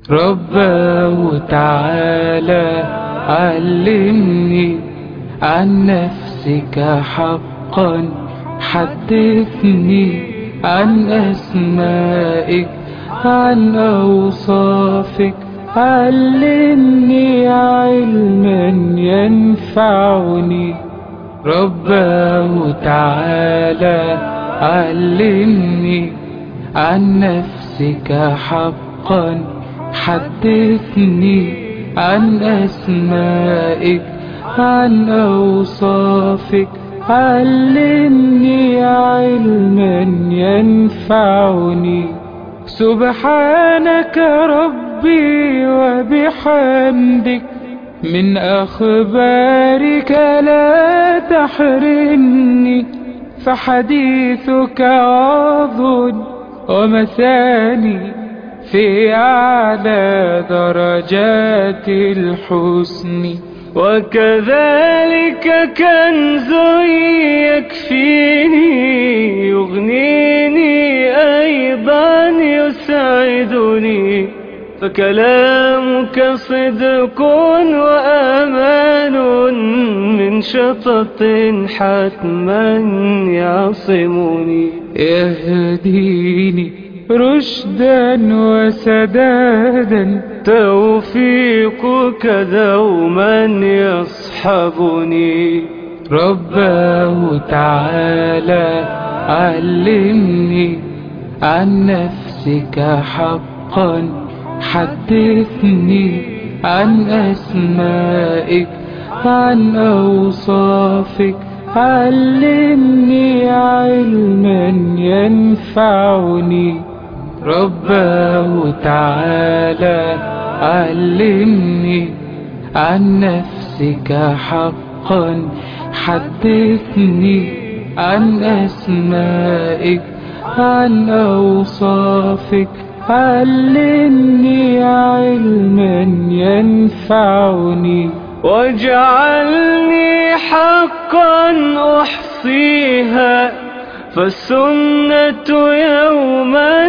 رباه تعالى علمني عن نفسك حقا حدثني عن أسمائك عن أوصافك علمني علما ينفعني رباه تعالى علمني عن نفسك حقا حدثني عن أسمائك عن أوصافك علمني علما ينفعني سبحانك ربي وبحمدك من أخبارك لا تحرمني فحديثك عظ ومثاني في أعلى درجات الحسن وكذلك كنز يكفيني يغنيني أيضا يسعدني فكلامك صدق وأمان من شطط حتما يعصمني يهديني رشدا وسدادا توفيقك دوما يصحبني رباه تعالى علمني عن نفسك حقا حدثني عن أسمائك عن أوصافك علمني علما ينفعني رباه تعالى علمني عن نفسك حقا حدثني عن أسمائك عن أوصافك علمني علما ينفعني واجعلني حقا أحصيها فالسنة يوما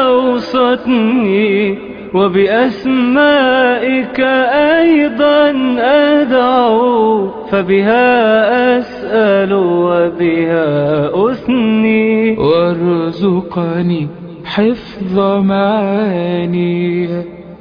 أوصتني وبأسمائك أيضا أدعو فبها أسأل وبها أثني وارزقني حفظ معاني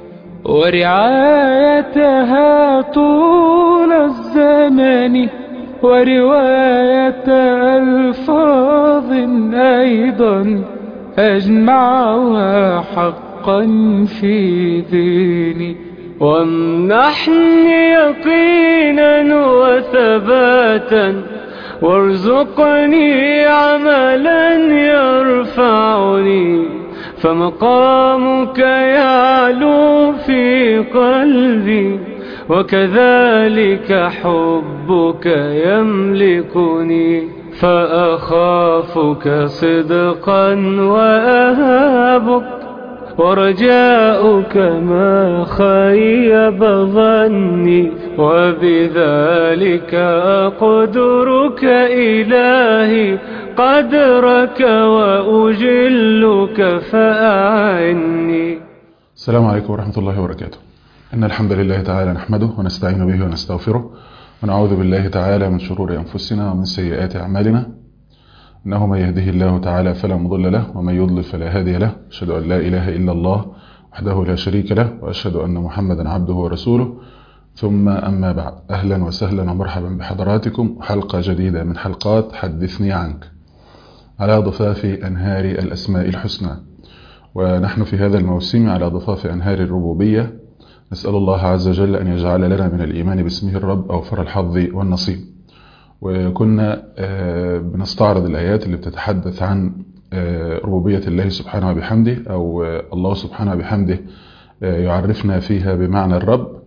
ورعايتها طول الزمن ورواية ألفاظ أيضا أجمعها حقا في ذهني وامنحني يقينا وثباتا وارزقني عملا يرفعني فمقامك يعلو في قلبي وكذلك حبك يملكني فأخافك صدقا وأهابك ورجاؤك ما خيب ظني وبذلك أقدرك إلهي قدرك وأجلك فأعني السلام عليكم ورحمة الله وبركاته إن الحمد لله تعالى نحمده ونستعين به ونستغفره ونعوذ بالله تعالى من شرور أنفسنا ومن سيئات أعمالنا إنه من يهده الله تعالى فلا مضل له ومن يضلل فلا هادي له أشهد أن لا إله إلا الله وحده لا شريك له وأشهد أن محمدا عبده ورسوله ثم أما بعد أهلا وسهلا ومرحبا بحضراتكم حلقة جديدة من حلقات حدثني عنك على ضفاف أنهار الأسماء الحسنى ونحن في هذا الموسم على ضفاف أنهار الربوبية نسأل الله عز وجل أن يجعل لنا من الإيمان باسمه الرب أوفر الحظ والنصيب وكنا بنستعرض الآيات اللي بتتحدث عن ربوبية الله سبحانه وبحمده أو الله سبحانه وبحمده يعرفنا فيها بمعنى الرب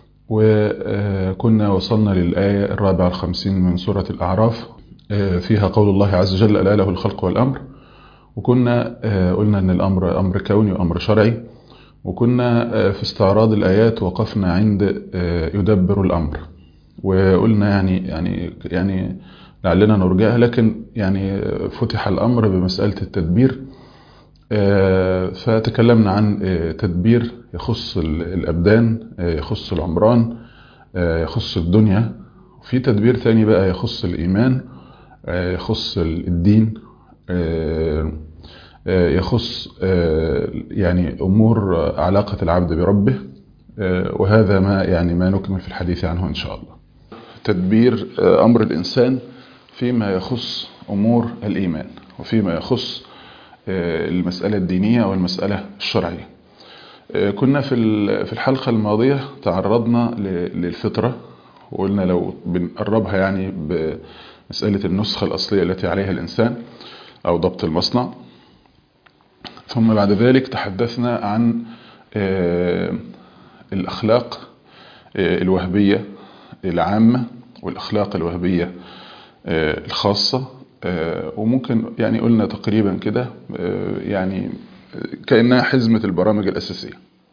وكنا وصلنا للآية الرابعة الخمسين من سورة الأعراف فيها قول الله عز وجل ألا له الخلق والأمر وكنا قلنا أن الأمر أمر كوني وأمر شرعي وكنا في استعراض الآيات وقفنا عند يدبر الأمر وقلنا يعني يعني يعني لعلنا نرجعها لكن يعني فتح الأمر بمسألة التدبير آه، فتكلمنا عن آه، تدبير يخص ال- الأبدان آه، يخص العمران آه، يخص الدنيا في تدبير تاني بقى يخص الإيمان آه، يخص ال- الدين آه، آه، يخص آه، يعني أمور آه، علاقة العبد بربه آه، وهذا ما يعني ما نكمل في الحديث عنه إن شاء الله تدبير آه، أمر الإنسان فيما يخص أمور الإيمان وفيما يخص آه، المسألة الدينية والمسألة الشرعية آه، كنا في ال- في الحلقة الماضية تعرضنا ل- للفطرة وقلنا لو بنقربها يعني بمسألة النسخة الأصلية التي عليها الإنسان أو ضبط المصنع ثم بعد ذلك تحدثنا عن آه، الأخلاق آه، الوهبية العامة والأخلاق الوهبية آه، الخاصة آه، وممكن يعني قلنا تقريبا كده آه، يعني كأنها حزمة البرامج الأساسية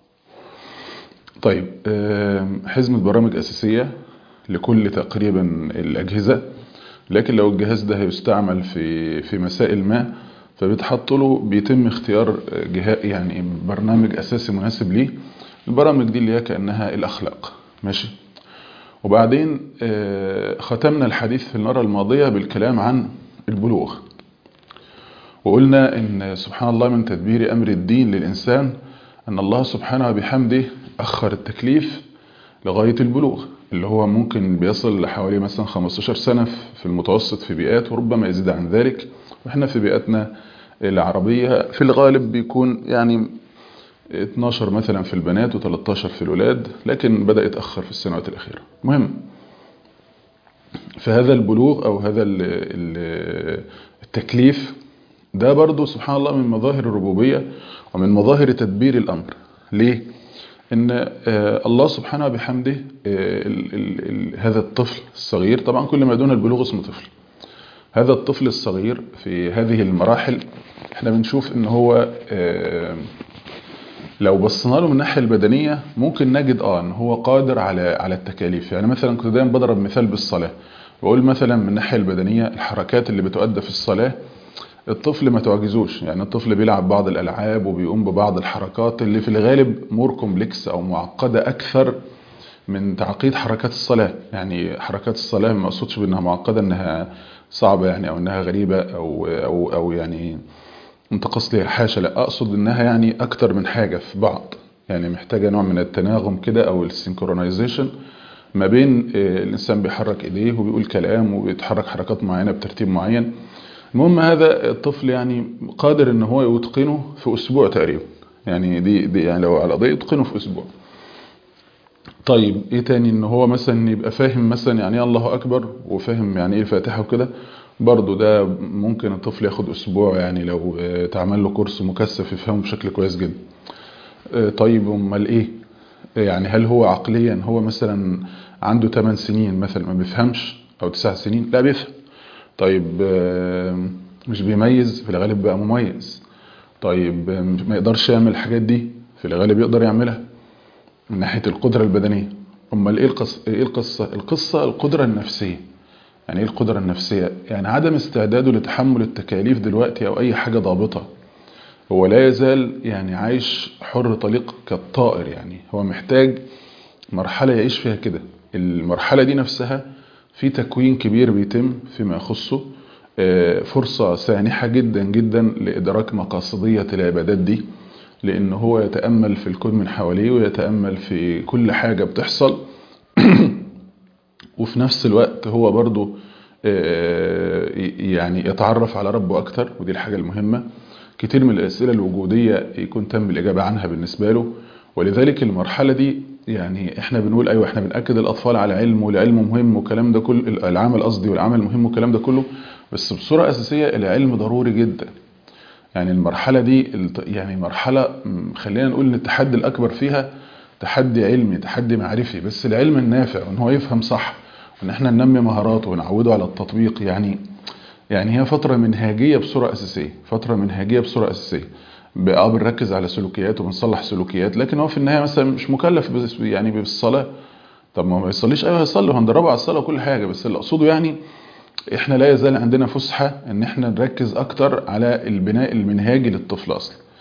طيب آه، حزمة برامج أساسية لكل تقريبا الأجهزة لكن لو الجهاز ده هيستعمل في في مسائل ما فبيتحط له بيتم اختيار جهاز يعني برنامج أساسي مناسب ليه البرامج دي اللي هي كأنها الأخلاق ماشي وبعدين آه، ختمنا الحديث في المرة الماضية بالكلام عن البلوغ وقلنا ان سبحان الله من تدبير امر الدين للانسان ان الله سبحانه وبحمده اخر التكليف لغاية البلوغ اللي هو ممكن بيصل لحوالي مثلا 15 سنة في المتوسط في بيئات وربما يزيد عن ذلك واحنا في بيئتنا العربية في الغالب بيكون يعني 12 مثلا في البنات و13 في الولاد لكن بدأ يتأخر في السنوات الأخيرة مهم فهذا البلوغ أو هذا ال- ال- التكليف ده برضو سبحان الله من مظاهر الربوبية ومن مظاهر تدبير الأمر ليه؟ إن آه، الله سبحانه وبحمده آه، ال- ال- ال- هذا الطفل الصغير طبعا كل ما دون البلوغ اسمه طفل هذا الطفل الصغير في هذه المراحل احنا بنشوف ان هو آه، لو بصينا له من الناحيه البدنيه ممكن نجد اه ان هو قادر على على التكاليف يعني مثلا كنت دايما بضرب مثال بالصلاه بقول مثلا من الناحيه البدنيه الحركات اللي بتؤدى في الصلاه الطفل ما تعجزوش يعني الطفل بيلعب بعض الالعاب وبيقوم ببعض الحركات اللي في الغالب مور كومبلكس او معقده اكثر من تعقيد حركات الصلاه يعني حركات الصلاه ما اقصدش بانها معقده انها صعبه يعني او انها غريبه او او او يعني متقص ليها حاشا لا اقصد انها يعني اكتر من حاجه في بعض يعني محتاجه نوع من التناغم كده او السينكرونايزيشن ما بين آه، الانسان بيحرك ايديه وبيقول كلام وبيتحرك حركات معينه بترتيب معين المهم هذا الطفل يعني قادر ان هو يتقنه في اسبوع تقريبا يعني دي, دي يعني لو على قضيه يتقنه في اسبوع طيب ايه تاني ان هو مثلا يبقى فاهم مثلا يعني ايه الله اكبر وفاهم يعني ايه الفاتحه وكده برضو ده ممكن الطفل ياخد اسبوع يعني لو آه، اتعمل له كورس مكثف يفهمه بشكل كويس جدا آه، طيب امال ايه يعني هل هو عقليا هو مثلا عنده 8 سنين مثلا ما بيفهمش او 9 سنين لا بيفهم طيب آه، مش بيميز في الغالب بقى مميز طيب آه، ما يقدرش يعمل الحاجات دي في الغالب يقدر يعملها من ناحية القدرة البدنية امال ايه القصة ايه القصة القصة القدرة النفسية يعني ايه القدرة النفسية يعني عدم استعداده لتحمل التكاليف دلوقتي او اي حاجة ضابطة هو لا يزال يعني عايش حر طليق كالطائر يعني هو محتاج مرحلة يعيش فيها كده المرحلة دي نفسها في تكوين كبير بيتم فيما يخصه آه، فرصة سانحة جدا جدا لإدراك مقاصدية العبادات دي لأن هو يتأمل في الكون من حواليه ويتأمل في كل حاجة بتحصل وفي نفس الوقت هو برضو آه، يعني يتعرف على ربه أكتر ودي الحاجة المهمة كتير من الأسئلة الوجودية يكون تم الإجابة عنها بالنسبة له ولذلك المرحلة دي يعني احنا بنقول ايوه احنا بنأكد الأطفال على علم والعلم مهم والكلام ده كله العمل قصدي والعمل مهم والكلام ده كله بس بصورة أساسية العلم ضروري جدا يعني المرحلة دي الت- يعني مرحلة م، خلينا نقول ان التحدي الأكبر فيها تحدي علمي تحدي معرفي بس العلم النافع وان هو يفهم صح وان احنا ننمي مهاراته ونعوده على التطبيق يعني يعني هي فترة منهاجية بصورة أساسية فترة منهاجية بصورة أساسية اه بنركز على سلوكيات وبنصلح سلوكيات لكن هو في النهاية مثلا مش مكلف بس يعني بالصلاة طب ما هو ما يصليش ايوه هيصلي وهندربه على الصلاة وكل حاجة بس اللي اقصده يعني احنا لا يزال عندنا فسحة ان احنا نركز اكتر على البناء المنهاجي للطفل اصلا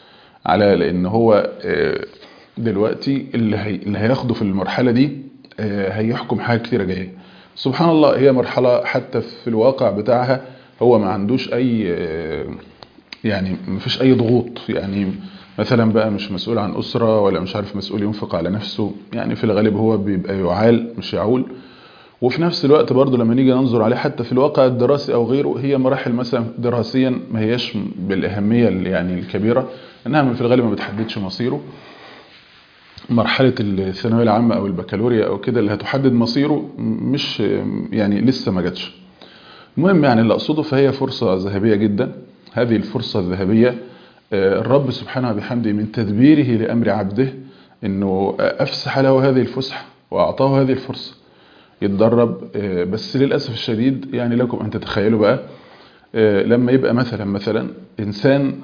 على لان هو دلوقتي اللي, هي اللي هياخده في المرحلة دي هيحكم حاجات كتيرة جاية سبحان الله هي مرحلة حتى في الواقع بتاعها هو ما عندوش اي يعني ما فيش اي ضغوط يعني مثلا بقى مش مسؤول عن أسرة ولا مش عارف مسؤول ينفق على نفسه يعني في الغالب هو بيبقى يعال مش يعول وفي نفس الوقت برضه لما نيجي ننظر عليه حتى في الواقع الدراسي أو غيره هي مراحل مثلا دراسيا ما هياش بالأهمية يعني الكبيرة إنها في الغالب ما بتحددش مصيره مرحلة الثانوية العامة أو البكالوريا أو كده اللي هتحدد مصيره مش يعني لسه ما جاتش المهم يعني اللي أقصده فهي فرصة ذهبية جدا هذه الفرصة الذهبية الرب سبحانه بحمده من تدبيره لأمر عبده أنه أفسح له هذه الفسحة وأعطاه هذه الفرصة يتدرب بس للأسف الشديد يعني لكم أن تتخيلوا بقى لما يبقى مثلا مثلا إنسان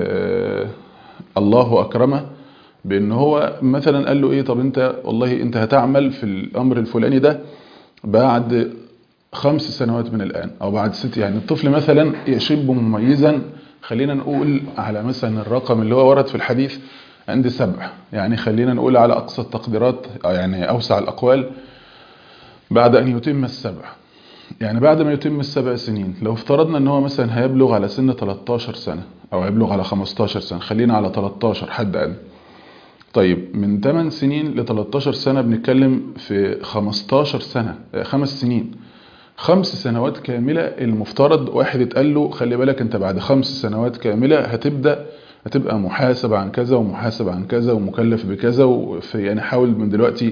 الله أكرمه بأن هو مثلا قال له إيه طب أنت والله أنت هتعمل في الأمر الفلاني ده بعد خمس سنوات من الآن أو بعد ست يعني الطفل مثلا يشب مميزا خلينا نقول على مثلا الرقم اللي هو ورد في الحديث عند سبع يعني خلينا نقول على أقصى التقديرات يعني أوسع الأقوال بعد أن يتم السبع يعني بعد ما يتم السبع سنين لو افترضنا ان هو مثلا هيبلغ على سن 13 سنة او هيبلغ على 15 سنة خلينا على 13 حد أدنى طيب من 8 سنين ل 13 سنة بنتكلم في 15 سنة خمس سنين خمس سنوات كاملة المفترض واحد اتقال له خلي بالك انت بعد خمس سنوات كاملة هتبدأ هتبقى محاسب عن كذا ومحاسب عن كذا ومكلف بكذا وفي يعني حاول من دلوقتي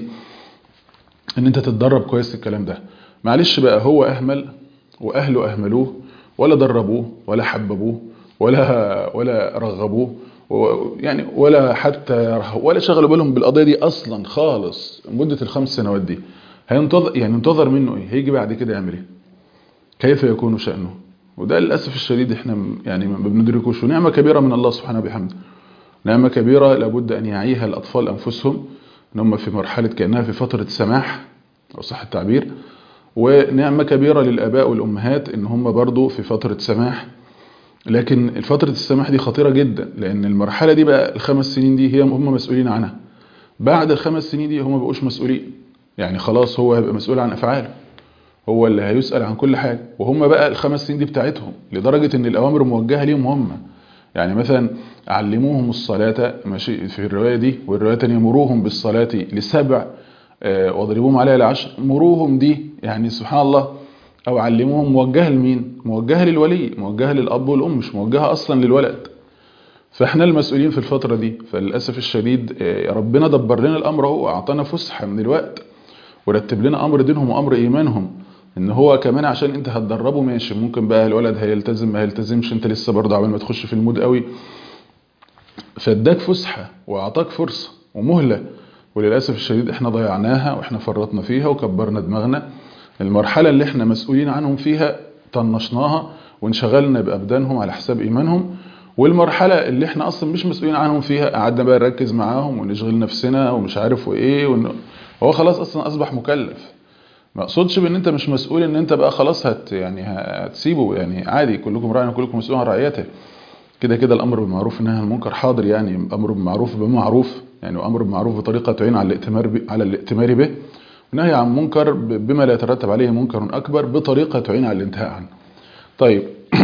ان انت تتدرب كويس الكلام ده معلش بقى هو اهمل واهله اهملوه ولا دربوه ولا حببوه ولا ولا رغبوه يعني ولا حتى ولا شغلوا بالهم بالقضيه دي اصلا خالص مده الخمس سنوات دي هينتظر يعني ينتظر منه ايه هيجي بعد كده يعمل ايه كيف يكون شأنه وده للأسف الشديد احنا يعني ما بندركوش ونعمة كبيرة من الله سبحانه وبحمده نعمة كبيرة لابد أن يعيها الأطفال أنفسهم ان هم في مرحلة كأنها في فترة سماح أو صح التعبير ونعمة كبيرة للآباء والأمهات ان هم برضو في فترة سماح لكن الفترة السماح دي خطيرة جدا لأن المرحلة دي بقى الخمس سنين دي هي هم مسؤولين عنها بعد الخمس سنين دي هم بقوش مسؤولين يعني خلاص هو هيبقى مسؤول عن أفعاله هو اللي هيسأل عن كل حاجة وهم بقى الخمس سنين دي بتاعتهم لدرجة ان الأوامر موجهة ليهم هم يعني مثلا علموهم الصلاة ماشي في الرواية دي والرواية تانية مروهم بالصلاة لسبع واضربوهم عليها لعشر مروهم دي يعني سبحان الله أو علموهم موجهة لمين موجهة للولي موجهة للأب والأم مش موجهة أصلا للولد فاحنا المسؤولين في الفترة دي فللأسف الشديد ربنا دبر لنا الأمر هو أعطانا فسحة من الوقت ورتب لنا أمر دينهم وأمر إيمانهم ان هو كمان عشان انت هتدربه ماشي ممكن بقى الولد هيلتزم ما هيلتزمش انت لسه برضه عبال ما تخش في المود قوي فاداك فسحه واعطاك فرصه ومهله وللاسف الشديد احنا ضيعناها واحنا فرطنا فيها وكبرنا دماغنا المرحله اللي احنا مسؤولين عنهم فيها طنشناها وانشغلنا بابدانهم على حساب ايمانهم والمرحله اللي احنا اصلا مش مسؤولين عنهم فيها قعدنا بقى نركز معاهم ونشغل نفسنا ومش عارف وايه ون... هو خلاص اصلا اصبح مكلف ما اقصدش بان انت مش مسؤول ان انت بقى خلاص هت يعني هتسيبه يعني عادي كلكم راع وكلكم مسؤول عن رعيته كده كده الامر بالمعروف والنهي عن المنكر حاضر يعني امر بالمعروف بمعروف يعني وامر بالمعروف بطريقه تعين على الائتمار على الائتمار به ونهي عن منكر بما لا يترتب عليه منكر اكبر بطريقه تعين على الانتهاء عنه طيب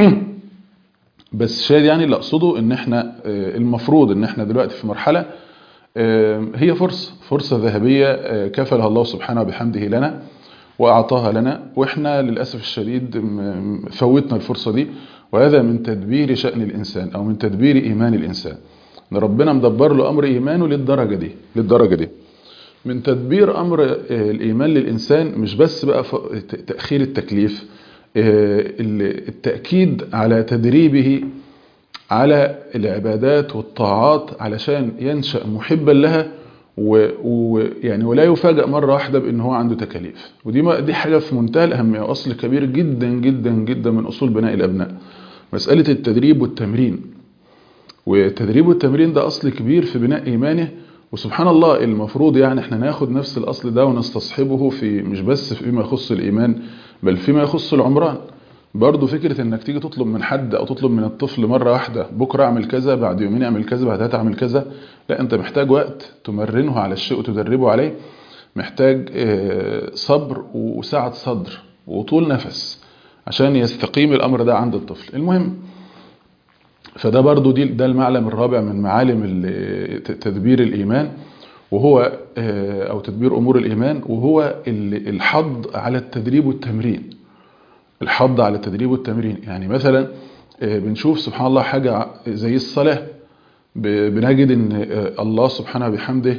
بس شاهد يعني اللي اقصده ان احنا المفروض ان احنا دلوقتي في مرحله هي فرصه فرصه ذهبيه كفلها الله سبحانه بحمده لنا وأعطاها لنا وإحنا للأسف الشديد فوتنا الفرصة دي وهذا من تدبير شأن الإنسان أو من تدبير إيمان الإنسان إن ربنا مدبر له أمر إيمانه للدرجة دي للدرجة دي من تدبير أمر الإيمان للإنسان مش بس بقى تأخير التكليف التأكيد على تدريبه على العبادات والطاعات علشان ينشأ محبا لها ويعني ولا يفاجئ مرة واحدة بأن هو عنده تكاليف ودي دي حاجة في منتهى الأهمية وأصل كبير جدا جدا جدا من أصول بناء الأبناء مسألة التدريب والتمرين والتدريب والتمرين ده أصل كبير في بناء إيمانه وسبحان الله المفروض يعني احنا ناخد نفس الأصل ده ونستصحبه في مش بس فيما يخص الإيمان بل فيما يخص العمران برضه فكرة انك تيجي تطلب من حد او تطلب من الطفل مرة واحدة بكرة اعمل كذا بعد يومين اعمل كذا بعد ثلاثة اعمل كذا لا انت محتاج وقت تمرنه على الشيء وتدربه عليه محتاج صبر وسعة صدر وطول نفس عشان يستقيم الامر ده عند الطفل المهم فده برضو دي ده المعلم الرابع من معالم تدبير الإيمان وهو أو تدبير أمور الإيمان وهو الحض على التدريب والتمرين الحض على التدريب والتمرين يعني مثلا بنشوف سبحان الله حاجة زي الصلاة بنجد ان الله سبحانه بحمده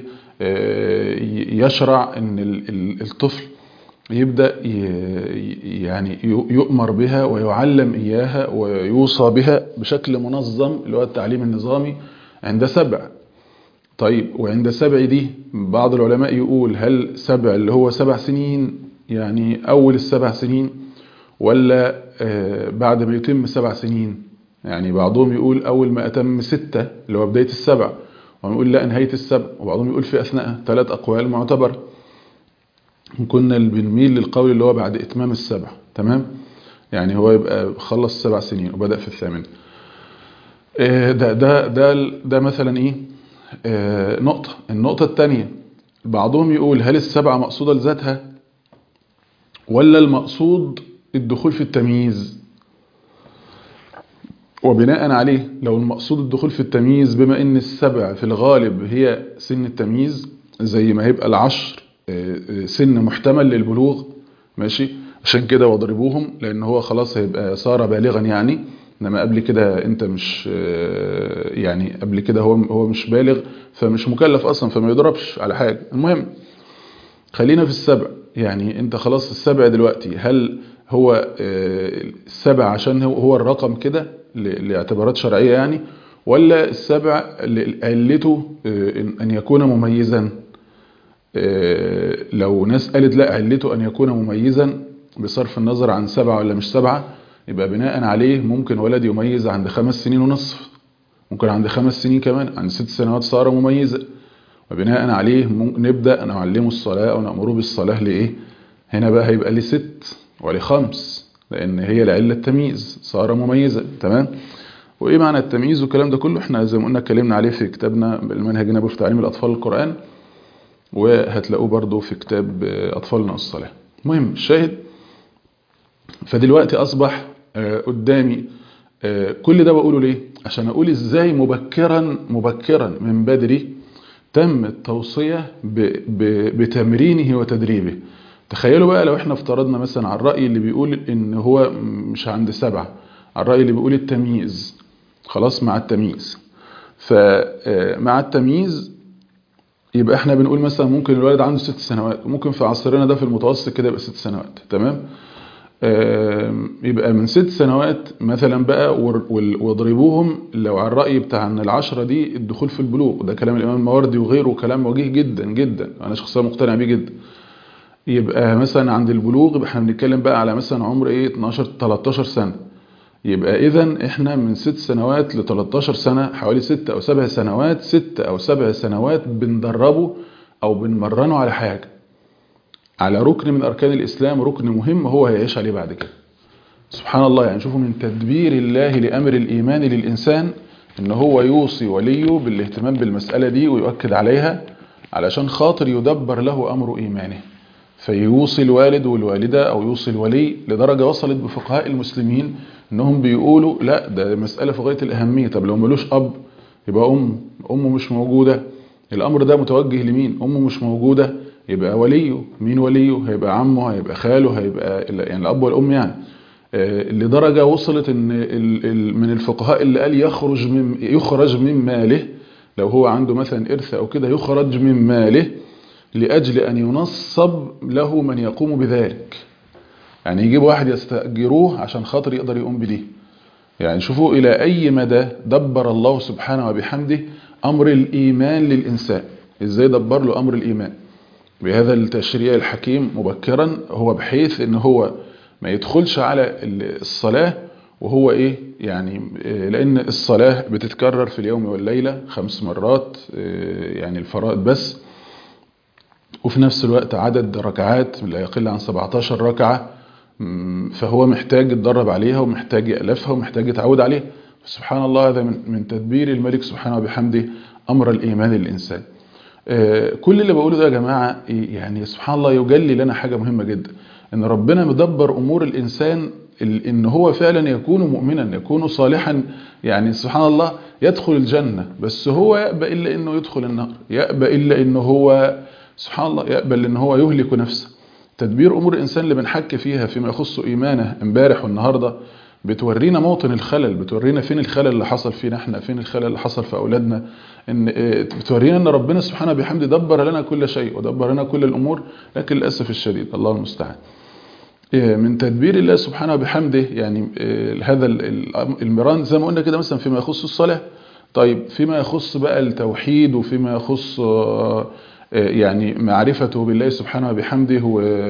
يشرع ان الطفل يبدأ يعني يؤمر بها ويعلم إياها ويوصى بها بشكل منظم اللي هو التعليم النظامي عند سبع طيب وعند سبع دي بعض العلماء يقول هل سبع اللي هو سبع سنين يعني أول السبع سنين ولا بعد ما يتم سبع سنين يعني بعضهم يقول أول ما أتم ستة اللي هو بداية السبع ويقول لا نهاية السبع وبعضهم يقول في أثناء ثلاث أقوال معتبر كنا بنميل للقول اللي هو بعد إتمام السبع تمام يعني هو يبقى خلص سبع سنين وبدأ في الثامن ده ده ده ده مثلا ايه نقطة النقطة الثانية بعضهم يقول هل السبعة مقصودة لذاتها ولا المقصود الدخول في التمييز وبناء عليه لو المقصود الدخول في التمييز بما ان السبع في الغالب هي سن التمييز زي ما هيبقى العشر سن محتمل للبلوغ ماشي عشان كده واضربوهم لان هو خلاص هيبقى صار بالغا يعني انما قبل كده انت مش يعني قبل كده هو هو مش بالغ فمش مكلف اصلا فما يضربش على حاجه المهم خلينا في السبع يعني انت خلاص السبع دلوقتي هل هو السبع عشان هو الرقم كده لاعتبارات شرعيه يعني ولا السبع علته ان يكون مميزا لو ناس قالت لا علته أن يكون مميزا بصرف النظر عن سبعة ولا مش سبعة يبقى بناء عليه ممكن ولد يميز عند خمس سنين ونصف ممكن عند خمس سنين كمان عند ست سنوات صار مميزا وبناء عليه نبدأ نعلمه الصلاة أو نأمره بالصلاة لإيه هنا بقى هيبقى لست ولخمس لأن هي العلة التمييز صار مميزا تمام وإيه معنى التمييز والكلام ده كله احنا زي ما قلنا اتكلمنا عليه في كتابنا المنهج النبوي في تعليم الأطفال القرآن وهتلاقوه برضو في كتاب أطفالنا الصلاة مهم الشاهد فدلوقتي أصبح قدامي كل ده بقوله ليه عشان أقول إزاي مبكرا مبكرا من بدري تم التوصية بتمرينه وتدريبه تخيلوا بقى لو احنا افترضنا مثلا على الرأي اللي بيقول ان هو مش عند سبعة على الرأي اللي بيقول التمييز خلاص مع التمييز فمع التمييز يبقى احنا بنقول مثلا ممكن الولد عنده ست سنوات ممكن في عصرنا ده في المتوسط كده يبقى ست سنوات تمام يبقى من ست سنوات مثلا بقى واضربوهم لو على الرأي بتاع ان العشرة دي الدخول في البلوغ ده كلام الإمام الماوردي وغيره كلام وجيه جدا جدا أنا شخصيا مقتنع بيه جدا يبقى مثلا عند البلوغ يبقى احنا بنتكلم بقى على مثلا عمر ايه 12 13 سنة يبقى اذا احنا من ست سنوات ل 13 سنة حوالي ست او سبع سنوات ست او سبع سنوات بندربه او بنمرنه على حاجة على ركن من اركان الاسلام ركن مهم هو هيعيش عليه بعد كده سبحان الله يعني شوفوا من تدبير الله لامر الايمان للانسان ان هو يوصي وليه بالاهتمام بالمسألة دي ويؤكد عليها علشان خاطر يدبر له امر ايمانه فيوصي الوالد والوالدة أو يوصي الولي لدرجة وصلت بفقهاء المسلمين أنهم بيقولوا لا ده مسألة في غاية الأهمية طب لو ملوش أب يبقى أم أمه مش موجودة الأمر ده متوجه لمين أمه مش موجودة يبقى وليه مين وليه هيبقى عمه هيبقى خاله هيبقى يعني الأب والأم يعني لدرجة وصلت ان من الفقهاء اللي قال يخرج من يخرج من ماله لو هو عنده مثلا إرث أو كده يخرج من ماله لأجل أن ينصب له من يقوم بذلك يعني يجيب واحد يستأجروه عشان خاطر يقدر يقوم بديه يعني شوفوا إلى أي مدى دبر الله سبحانه وبحمده أمر الإيمان للإنسان إزاي دبر له أمر الإيمان بهذا التشريع الحكيم مبكرا هو بحيث أن هو ما يدخلش على الصلاة وهو إيه يعني لأن الصلاة بتتكرر في اليوم والليلة خمس مرات يعني الفرائض بس وفي نفس الوقت عدد ركعات لا يقل عن 17 ركعة فهو محتاج يتدرب عليها ومحتاج يألفها ومحتاج يتعود عليها سبحان الله هذا من, من تدبير الملك سبحانه وبحمده أمر الإيمان للإنسان كل اللي بقوله ده يا جماعة يعني سبحان الله يجلي لنا حاجة مهمة جدا ان ربنا مدبر امور الانسان ان هو فعلا يكون مؤمنا يكون صالحا يعني سبحان الله يدخل الجنة بس هو يأبى الا انه يدخل النار يأبى الا انه هو سبحان الله يقبل ان هو يهلك نفسه تدبير امور الانسان اللي بنحكي فيها فيما يخص ايمانه امبارح والنهارده بتورينا موطن الخلل بتورينا فين الخلل اللي حصل فينا احنا فين الخلل اللي حصل في اولادنا ان بتورينا ان ربنا سبحانه بحمده دبر لنا كل شيء ودبر لنا كل الامور لكن للاسف الشديد الله المستعان من تدبير الله سبحانه بحمده يعني هذا المران زي ما قلنا كده مثلا فيما يخص الصلاه طيب فيما يخص بقى التوحيد وفيما يخص يعني معرفته بالله سبحانه وبحمده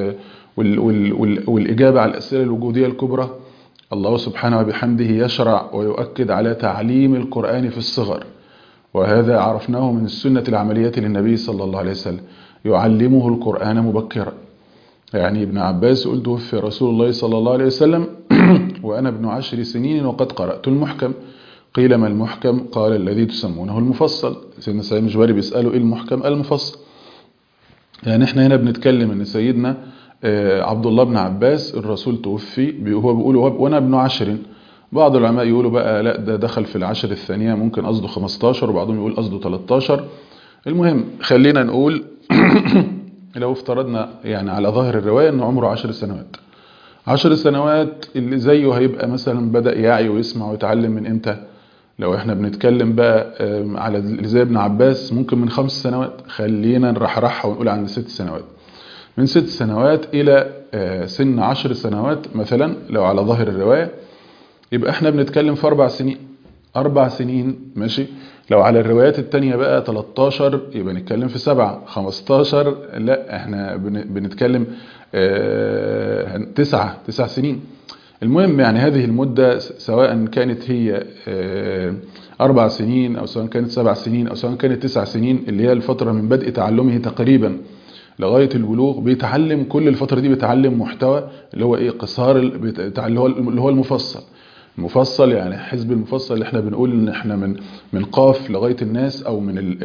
والإجابة على الأسئلة الوجودية الكبرى الله سبحانه وبحمده يشرع ويؤكد على تعليم القرآن في الصغر وهذا عرفناه من السنة العملية للنبي صلى الله عليه وسلم يعلمه القرآن مبكرا يعني ابن عباس قلت توفي رسول الله صلى الله عليه وسلم وأنا ابن عشر سنين وقد قرأت المحكم قيل ما المحكم قال الذي تسمونه المفصل سيدنا سعيد مجبري بيسأله ايه المحكم المفصل يعني احنا هنا بنتكلم ان سيدنا عبد الله بن عباس الرسول توفي هو بيقول وانا ابن عشر بعض العلماء يقولوا بقى لا ده دخل في العشر الثانية ممكن قصده 15 وبعضهم يقول قصده 13 المهم خلينا نقول لو افترضنا يعني على ظاهر الرواية ان عمره 10 سنوات 10 سنوات اللي زيه هيبقى مثلا بدأ يعي ويسمع ويتعلم من امتى لو احنا بنتكلم بقى على زي ابن عباس ممكن من خمس سنوات خلينا نرحرحها ونقول عند ست سنوات من ست سنوات الى سن عشر سنوات مثلا لو على ظاهر الرواية يبقى احنا بنتكلم في اربع سنين اربع سنين ماشي لو على الروايات التانية بقى 13 يبقى نتكلم في سبعة 15 لا احنا بنتكلم اه تسعة تسع سنين المهم يعني هذه المدة سواء كانت هي اه أربع سنين أو سواء كانت سبع سنين أو سواء كانت تسع سنين اللي هي الفترة من بدء تعلمه تقريبا لغاية البلوغ بيتعلم كل الفترة دي بيتعلم محتوى اللي هو ايه قصار اللي هو اللي هو المفصل المفصل يعني حزب المفصل اللي احنا بنقول ان احنا من من قاف لغاية الناس او من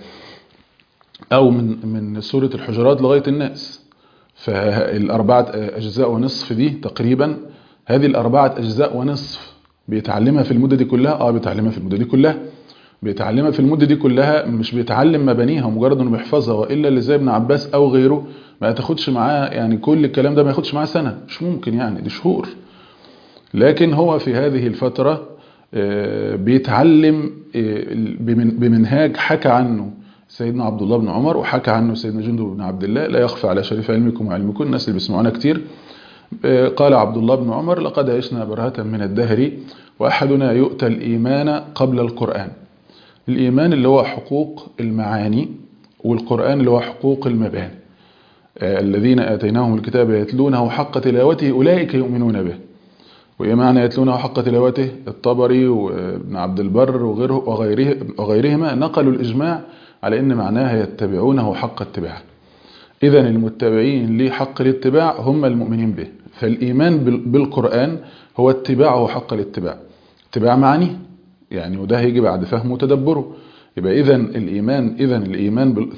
او من من سورة الحجرات لغاية الناس فالأربعة أجزاء ونصف دي تقريبا هذه الأربعة أجزاء ونصف بيتعلمها في المدة دي كلها اه بيتعلمها في المدة دي كلها بيتعلمها في المدة دي كلها مش بيتعلم مبانيها مجرد انه بيحفظها والا اللي زي ابن عباس او غيره ما تاخدش معاه يعني كل الكلام ده ما ياخدش معاه سنة مش ممكن يعني دي شهور لكن هو في هذه الفترة بيتعلم بمنهاج حكى عنه سيدنا عبد الله بن عمر وحكى عنه سيدنا جندب بن عبد الله لا يخفى على شريف علمكم وعلمكم الناس اللي بيسمعونا كتير قال عبد الله بن عمر لقد عشنا برهة من الدهر وأحدنا يؤتى الإيمان قبل القرآن الإيمان اللي هو حقوق المعاني والقرآن اللي هو حقوق المباني الذين آتيناهم الكتاب يتلونه حق تلاوته أولئك يؤمنون به وإيه معنى يتلونه حق تلاوته الطبري وابن عبد البر وغيره وغيره وغيرهما نقلوا الإجماع على إن معناها يتبعونه حق اتباعه إذا المتبعين ليه حق الاتباع هم المؤمنين به فالإيمان بالقرآن هو اتباعه حق الاتباع اتباع معني يعني وده هيجي بعد فهمه وتدبره يبقى إذا الإيمان إذا الإيمان بال...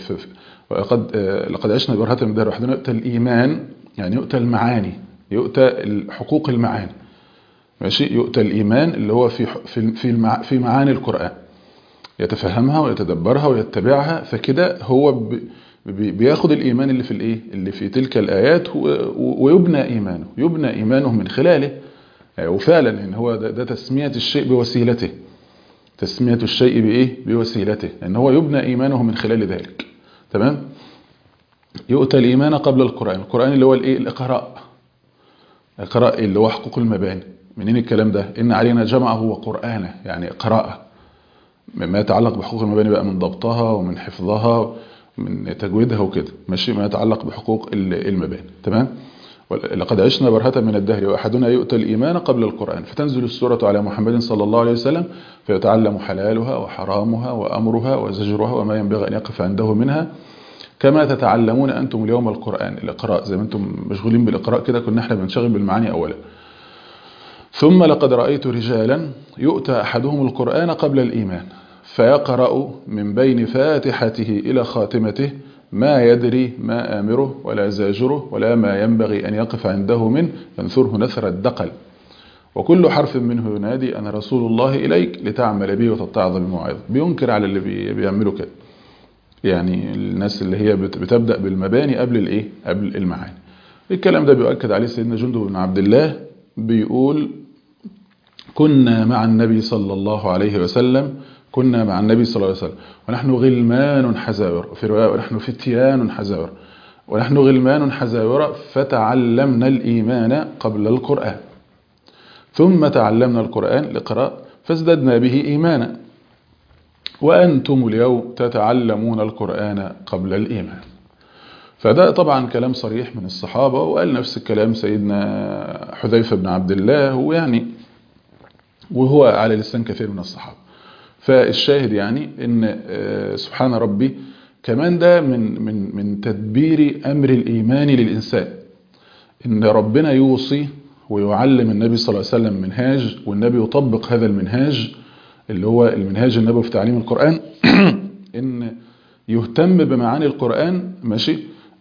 وقد لقد عشنا برهة من دار وحدنا يؤتى الإيمان يعني يؤتى المعاني يؤتى حقوق المعاني ماشي يؤتى الإيمان اللي هو في في في, في معاني القرآن يتفهمها ويتدبرها ويتبعها فكده هو بياخد الإيمان اللي في الإيه اللي في تلك الآيات ويبنى إيمانه يبنى إيمانه من خلاله وفعلا إن هو ده, ده تسمية الشيء بوسيلته تسمية الشيء بإيه بوسيلته إن هو يبنى إيمانه من خلال ذلك تمام يؤتى الإيمان قبل القرآن القرآن اللي هو الإيه الإقراء إقراء اللي هو حقوق المباني منين الكلام ده إن علينا جمعه وقرآنه يعني قراءة مما يتعلق بحقوق المباني بقى من ضبطها ومن حفظها من تجويدها وكده ماشي ما يتعلق بحقوق المباني تمام لقد عشنا برهة من الدهر وأحدنا يؤتى الإيمان قبل القرآن فتنزل السورة على محمد صلى الله عليه وسلم فيتعلم حلالها وحرامها وأمرها وزجرها وما ينبغي أن يقف عنده منها كما تتعلمون أنتم اليوم القرآن الإقراء زي ما أنتم مشغولين بالإقراء كده كنا احنا بنشغل بالمعاني أولا ثم لقد رأيت رجالا يؤتى أحدهم القرآن قبل الإيمان فيقرأ من بين فاتحته إلى خاتمته ما يدري ما آمره ولا زاجره ولا ما ينبغي أن يقف عنده منه ينثره نثر الدقل وكل حرف منه ينادي أنا رسول الله إليك لتعمل به وتتعظ بموعظة بينكر على اللي بيعملوا كده يعني الناس اللي هي بتبدأ بالمباني قبل الإيه قبل المعاني الكلام ده بيؤكد عليه سيدنا جندب بن عبد الله بيقول كنا مع النبي صلى الله عليه وسلم كنا مع النبي صلى الله عليه وسلم ونحن غلمان حزاور في رواية ونحن فتيان حزاور ونحن غلمان حزاور فتعلمنا الإيمان قبل القرآن ثم تعلمنا القرآن لقراء فازددنا به إيمانا وأنتم اليوم تتعلمون القرآن قبل الإيمان فده طبعا كلام صريح من الصحابة وقال نفس الكلام سيدنا حذيفة بن عبد الله ويعني وهو على لسان كثير من الصحابة فالشاهد يعني ان سبحان ربي كمان ده من من من تدبير امر الايمان للانسان ان ربنا يوصي ويعلم النبي صلى الله عليه وسلم منهاج والنبي يطبق هذا المنهاج اللي هو المنهاج النبوي في تعليم القرآن ان يهتم بمعاني القرآن ماشي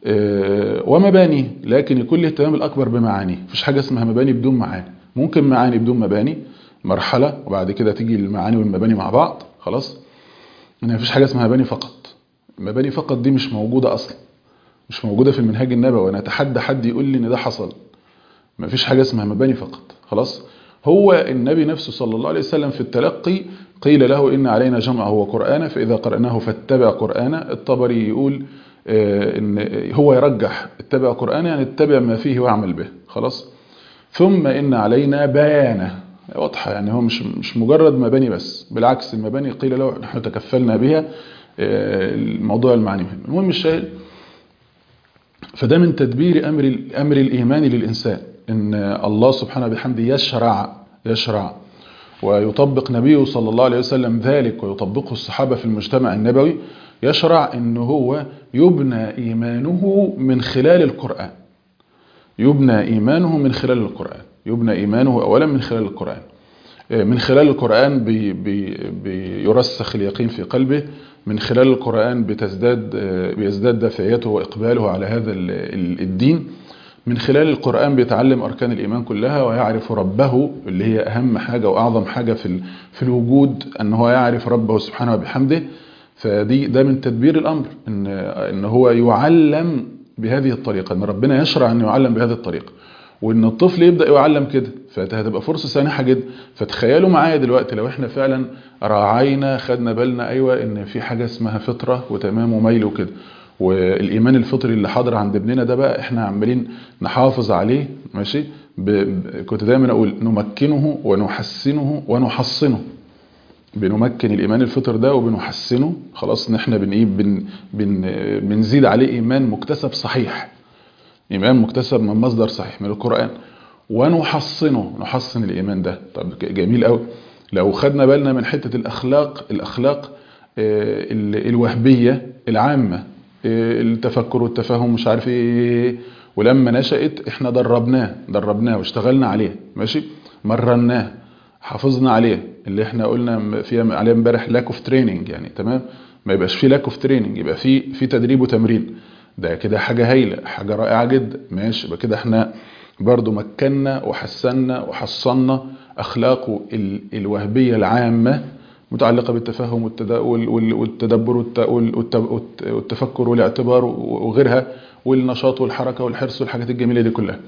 ومبانيه لكن يكون الاهتمام الاكبر بمعانيه مفيش حاجه اسمها مباني بدون معاني ممكن معاني بدون مباني مرحلة وبعد كده تيجي المعاني والمباني مع بعض خلاص ان مفيش حاجة اسمها مباني فقط مباني فقط دي مش موجودة اصلا مش موجودة في المنهاج النبوي وانا اتحدى حد يقول لي ان ده حصل مفيش حاجة اسمها مباني فقط خلاص هو النبي نفسه صلى الله عليه وسلم في التلقي قيل له إن علينا جمعه وقرآنه فإذا قرأناه فاتبع قرآنه الطبري يقول إن هو يرجح اتبع قرآنه يعني اتبع ما فيه واعمل به خلاص ثم إن علينا بيانه واضحة يعني هو مش مش مجرد مباني بس بالعكس المباني قيل له نحن تكفلنا بها الموضوع المعني مهم المهم الشاهد فده من تدبير أمر أمر الإيمان للإنسان إن الله سبحانه بحمده يشرع يشرع ويطبق نبيه صلى الله عليه وسلم ذلك ويطبقه الصحابة في المجتمع النبوي يشرع إن هو يبنى إيمانه من خلال القرآن يبنى إيمانه من خلال القرآن يبنى إيمانه أولا من خلال القرآن من خلال القرآن بي بي بيرسخ اليقين في قلبه من خلال القرآن بتزداد بيزداد دافعيته وإقباله على هذا الدين من خلال القرآن بيتعلم أركان الإيمان كلها ويعرف ربه اللي هي أهم حاجة وأعظم حاجة في في الوجود أن هو يعرف ربه سبحانه وبحمده فدي ده من تدبير الأمر إن إن هو يعلم بهذه الطريقة إن ربنا يشرع أن يعلم بهذه الطريقة وإن الطفل يبدأ يعلم كده فهتبقى فرصة سانحة جدا فتخيلوا معايا دلوقتي لو احنا فعلا راعينا خدنا بالنا أيوة إن في حاجة اسمها فطرة وتمام وميل وكده والإيمان الفطري اللي حاضر عند ابننا ده بقى احنا عمالين نحافظ عليه ماشي ب... ب... كنت دايما أقول نمكنه ونحسنه ونحصنه بنمكن الإيمان الفطر ده وبنحسنه خلاص ان احنا بن... بن... بن... بنزيد عليه إيمان مكتسب صحيح إيمان مكتسب من مصدر صحيح من القرآن ونحصنه نحصن الإيمان ده طب جميل قوي لو خدنا بالنا من حتة الأخلاق الأخلاق الوهبية العامة التفكر والتفاهم مش عارف ايه ولما نشأت احنا دربناه دربناه واشتغلنا عليه ماشي مرناه حافظنا عليه اللي احنا قلنا فيها عليه امبارح لاك اوف تريننج يعني تمام ما يبقاش في لاك اوف تريننج يبقى في في تدريب وتمرين ده كده حاجة هايلة حاجة رائعة جدا ماشي يبقى كده احنا برضو مكنا وحسنا وحصنا أخلاقه الوهبية العامة متعلقة بالتفهم والتدبر والتفكر والاعتبار وغيرها والنشاط والحركة والحرص والحاجات الجميلة دي كلها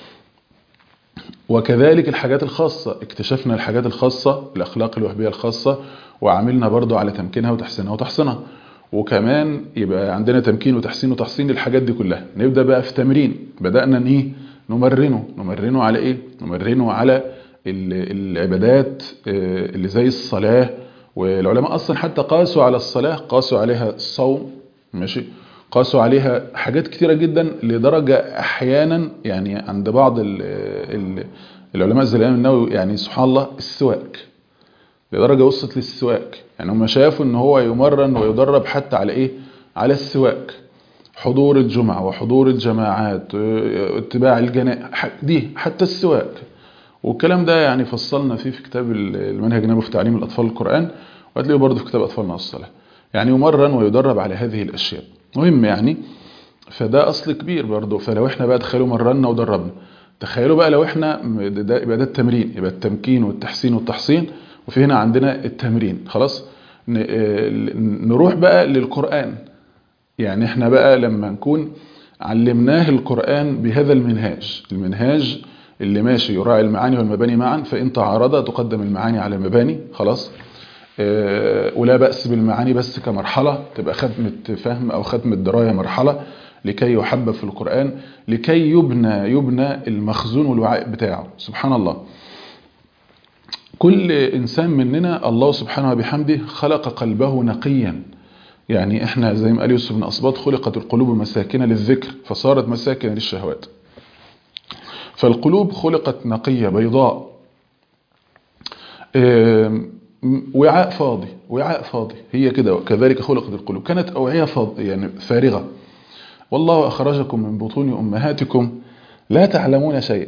وكذلك الحاجات الخاصة اكتشفنا الحاجات الخاصة الأخلاق الوهبية الخاصة وعملنا برضو على تمكينها وتحسينها وتحصينها وكمان يبقى عندنا تمكين وتحسين وتحصين للحاجات دي كلها نبدأ بقى في تمرين بدأنا ايه نمرنه نمرنه على ايه نمرنه على العبادات اللي زي الصلاة والعلماء اصلا حتى قاسوا على الصلاة قاسوا عليها الصوم ماشي قاسوا عليها حاجات كتيرة جدا لدرجة احيانا يعني عند بعض ال ال العلماء زي الامام النووي يعني سبحان الله السواك لدرجة وصلت للسواك يعني هم شافوا ان هو يمرن ويدرب حتى على ايه على السواك حضور الجمعة وحضور الجماعات اه، اتباع الجنائز دي حتى السواك والكلام ده يعني فصلنا فيه في كتاب المنهج النبوي في تعليم الأطفال القرآن وهتلاقيه برضه في كتاب أطفالنا الصلاة يعني يمرن ويدرب على هذه الأشياء مهم يعني فده أصل كبير برضه فلو احنا بقى تخيلوا مرنا ودربنا تخيلوا بقى لو احنا ده يبقى ده التمرين يبقى التمكين والتحسين والتحصين وفي هنا عندنا التمرين خلاص ن- اه، نروح بقى للقرآن يعني احنا بقى لما نكون علمناه القرآن بهذا المنهاج المنهاج اللي ماشي يراعي المعاني والمباني معا فإن تعارض تقدم المعاني على المباني خلاص آه، ولا بأس بالمعاني بس كمرحلة تبقى ختمة فهم أو ختمة دراية مرحلة لكي يحبب في القرآن لكي يبنى يبنى المخزون والوعاء بتاعه سبحان الله كل إنسان مننا الله سبحانه وبحمده خلق قلبه نقيا يعني احنا زي ما قال يوسف بن أصباط خلقت القلوب مساكن للذكر فصارت مساكن للشهوات فالقلوب خلقت نقية بيضاء آم، وعاء فاضي وعاء فاضي هي كده كذلك خلقت القلوب كانت أوعية فاضي يعني فارغة والله أخرجكم من بطون أمهاتكم لا تعلمون شيء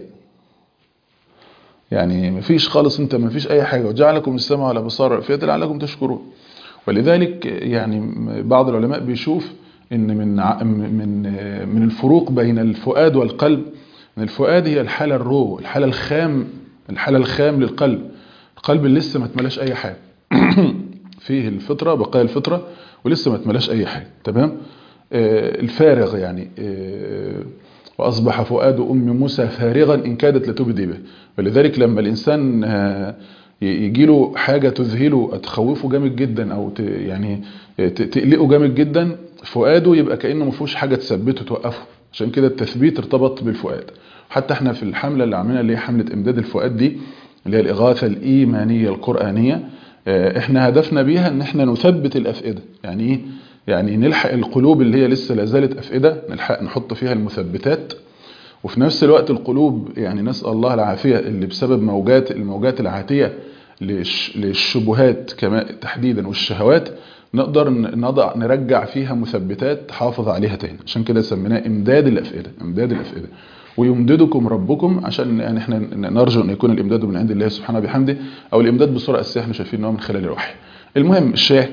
يعني مفيش خالص انت مفيش اي حاجة وجعلكم السماء والابصار والافئدة لعلكم تشكرون ولذلك يعني بعض العلماء بيشوف ان من ع- من من الفروق بين الفؤاد والقلب ان الفؤاد هي الحالة الرو الحالة الخام الحالة الخام للقلب القلب اللي لسه ما اتملاش اي حاجة فيه الفطرة بقايا الفطرة ولسه ما اتملاش اي حاجة تمام آه، الفارغ يعني آه، وأصبح فؤاد أم موسى فارغا إن كادت لتبدي به ولذلك لما الإنسان آه، يجي له حاجة تذهله تخوفه جامد جدا أو ت- يعني ت- تقلقه جامد جدا فؤاده يبقى كأنه ما فيهوش حاجة تثبته توقفه عشان كده التثبيت ارتبط بالفؤاد حتى احنا في الحملة اللي عملنا اللي هي حملة إمداد الفؤاد دي اللي هي الإغاثة الإيمانية القرآنية آه، احنا هدفنا بيها ان احنا نثبت الأفئدة يعني ايه يعني نلحق القلوب اللي هي لسه لا زالت أفئدة نلحق نحط فيها المثبتات وفي نفس الوقت القلوب يعني نسأل الله العافية اللي بسبب موجات الموجات العاتية للش- للشبهات كما تحديدا والشهوات نقدر ن- نضع نرجع فيها مثبتات تحافظ عليها تاني عشان كده سميناه امداد الافئده امداد الافئده ويمددكم ربكم عشان يعني احنا ن- نرجو ان يكون الامداد من عند الله سبحانه وبحمده او الامداد بصوره اساسيه احنا شايفين ان هو من خلال الوحي المهم الشاهد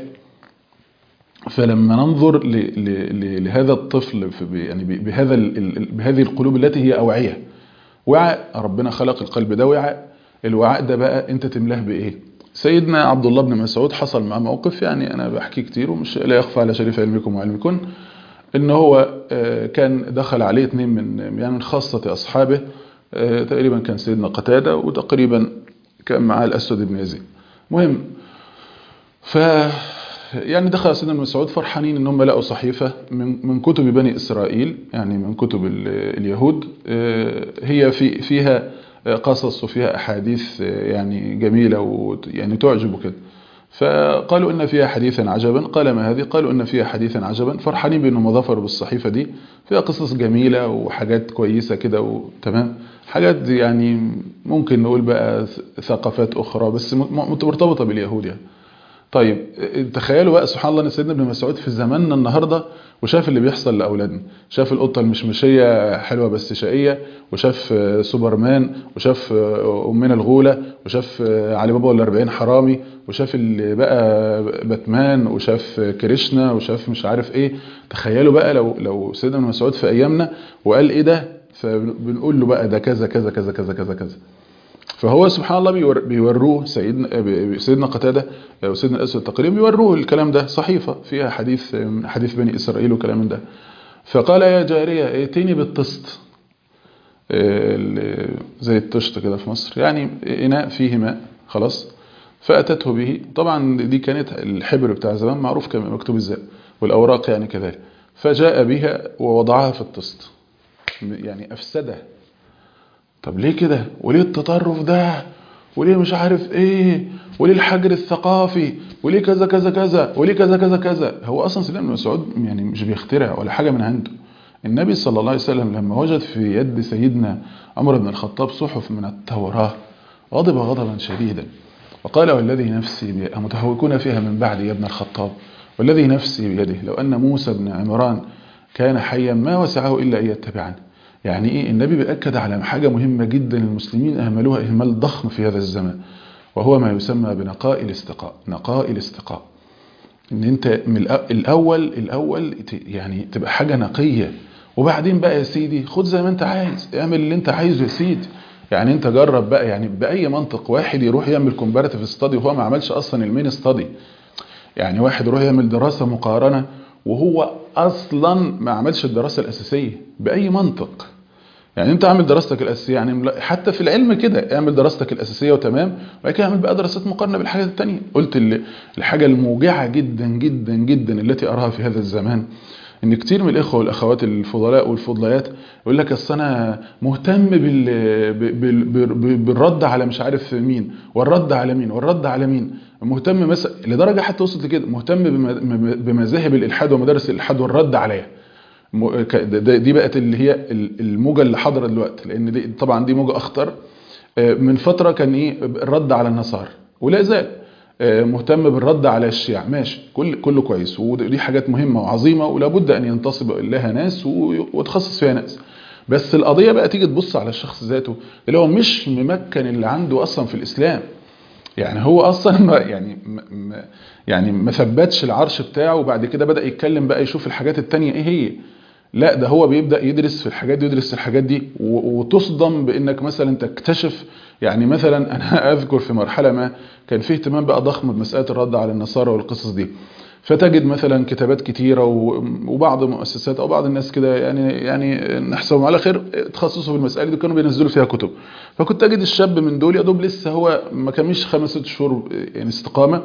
فلما ننظر ل ل ل لهذا الطفل في ب- يعني ب- بهذا ال- ال- بهذه القلوب التي هي أوعية وعاء ربنا خلق القلب ده وعاء الوعاء ده بقى انت تملاه بايه سيدنا عبد الله بن مسعود حصل معاه موقف يعني انا بحكي كتير ومش لا يخفى على شريف علمكم وعلمكم ان هو آه، كان دخل عليه اثنين من يعني من خاصة اصحابه آه، تقريبا كان سيدنا قتادة وتقريبا كان معاه الاسود بن يزيد مهم ف يعني دخل سيدنا بن مسعود فرحانين ان هم لقوا صحيفة من من كتب بني اسرائيل يعني من كتب ال- اليهود آه، هي في فيها قصص وفيها احاديث آه، يعني جميلة ويعني تعجب كده فقالوا ان فيها حديثا عجبا قال ما هذه قالوا ان فيها حديثا عجبا فرحانين بانهم ظفروا بالصحيفة دي فيها قصص جميلة وحاجات كويسة كده وتمام حاجات يعني ممكن نقول بقى ثقافات اخرى بس م- م- مرتبطة باليهود يعني طيب تخيلوا بقى سبحان الله ان سيدنا ابن مسعود في زماننا النهارده وشاف اللي بيحصل لاولادنا شاف القطه المشمشيه حلوه بس شقيه وشاف آه، سوبرمان وشاف آه، امنا الغوله وشاف آه، علي بابا والاربعين حرامي وشاف اللي بقى باتمان وشاف آه، كريشنا وشاف مش عارف ايه تخيلوا بقى لو لو سيدنا ابن مسعود في ايامنا وقال ايه ده فبنقول له بقى ده كذا كذا كذا كذا كذا كذا فهو سبحان الله بيور بيوروه سيدنا بي- سيدنا قتادة وسيدنا الأسود تقريبا بيوروه الكلام ده صحيفة فيها حديث من حديث بني إسرائيل وكلام من ده فقال يا جارية ائتني بالطست ال- زي الطشت كده في مصر يعني إناء فيه ماء خلاص فأتته به طبعا دي كانت الحبر بتاع زمان معروف كان مكتوب ازاي والأوراق يعني كذلك فجاء بها ووضعها في الطست يعني أفسده طب ليه كده وليه التطرف ده وليه مش عارف ايه وليه الحجر الثقافي وليه كذا كذا كذا وليه كذا كذا كذا هو اصلا سيدنا ابن مسعود يعني مش بيخترع ولا حاجه من عنده النبي صلى الله عليه وسلم لما وجد في يد سيدنا عمر بن الخطاب صحف من التوراه غضب غضبا شديدا وقال والذي نفسي بي- متهوكون فيها من بعد يا ابن الخطاب والذي نفسي بيده لو ان موسى بن عمران كان حيا ما وسعه إلا أن يتبعني يعني إيه النبي بيأكد على حاجة مهمة جدا المسلمين أهملوها إهمال ضخم في هذا الزمان وهو ما يسمى بنقاء الاستقاء نقاء الاستقاء ان انت من الاول الاول يعني تبقى حاجة نقية وبعدين بقى يا سيدي خد زي ما انت عايز اعمل اللي انت عايزه يا سيدي يعني انت جرب بقى يعني باي منطق واحد يروح يعمل كومباراتيف ستادي وهو ما عملش اصلا المين ستادي يعني واحد يروح يعمل دراسة مقارنة وهو اصلا ما عملش الدراسة الاساسية باي منطق يعني انت اعمل دراستك الاساسيه يعني حتى في العلم كده اعمل دراستك الاساسيه وتمام وبعد كده اعمل بقى دراسات مقارنه بالحاجات الثانيه قلت الحاجه الموجعه جدا جدا جدا التي اراها في هذا الزمان ان كتير من الاخوه والاخوات الفضلاء والفضليات يقول لك اصل انا مهتم بال... بال... بال... بالرد على مش عارف مين والرد على مين والرد على مين مهتم مثلا لدرجه حتى وصلت لكده مهتم بم... بمذاهب الالحاد ومدارس الالحاد والرد عليها دي بقت اللي هي الموجة اللي حاضره دلوقتي لان دي طبعا دي موجة اخطر من فترة كان ايه الرد على النصارى ولا زال مهتم بالرد على الشيعة ماشي كل كله كويس ودي حاجات مهمة وعظيمة ولا بد ان ينتصب لها ناس وتخصص فيها ناس بس القضية بقى تيجي تبص على الشخص ذاته اللي هو مش ممكن اللي عنده اصلا في الاسلام يعني هو اصلا ما يعني ما يعني ما ثبتش العرش بتاعه وبعد كده بدأ يتكلم بقى يشوف الحاجات التانية ايه هي لا ده هو بيبدأ يدرس في الحاجات دي يدرس الحاجات دي وتصدم بانك مثلا تكتشف يعني مثلا انا اذكر في مرحلة ما كان فيه اهتمام بقى ضخم بمسألة الرد على النصارى والقصص دي فتجد مثلا كتابات كتيرة وبعض المؤسسات او بعض الناس كده يعني يعني نحسبهم على خير تخصصوا في المسألة دي كانوا بينزلوا فيها كتب فكنت اجد الشاب من دول يا دوب لسه هو ما كملش خمس ست شهور يعني استقامة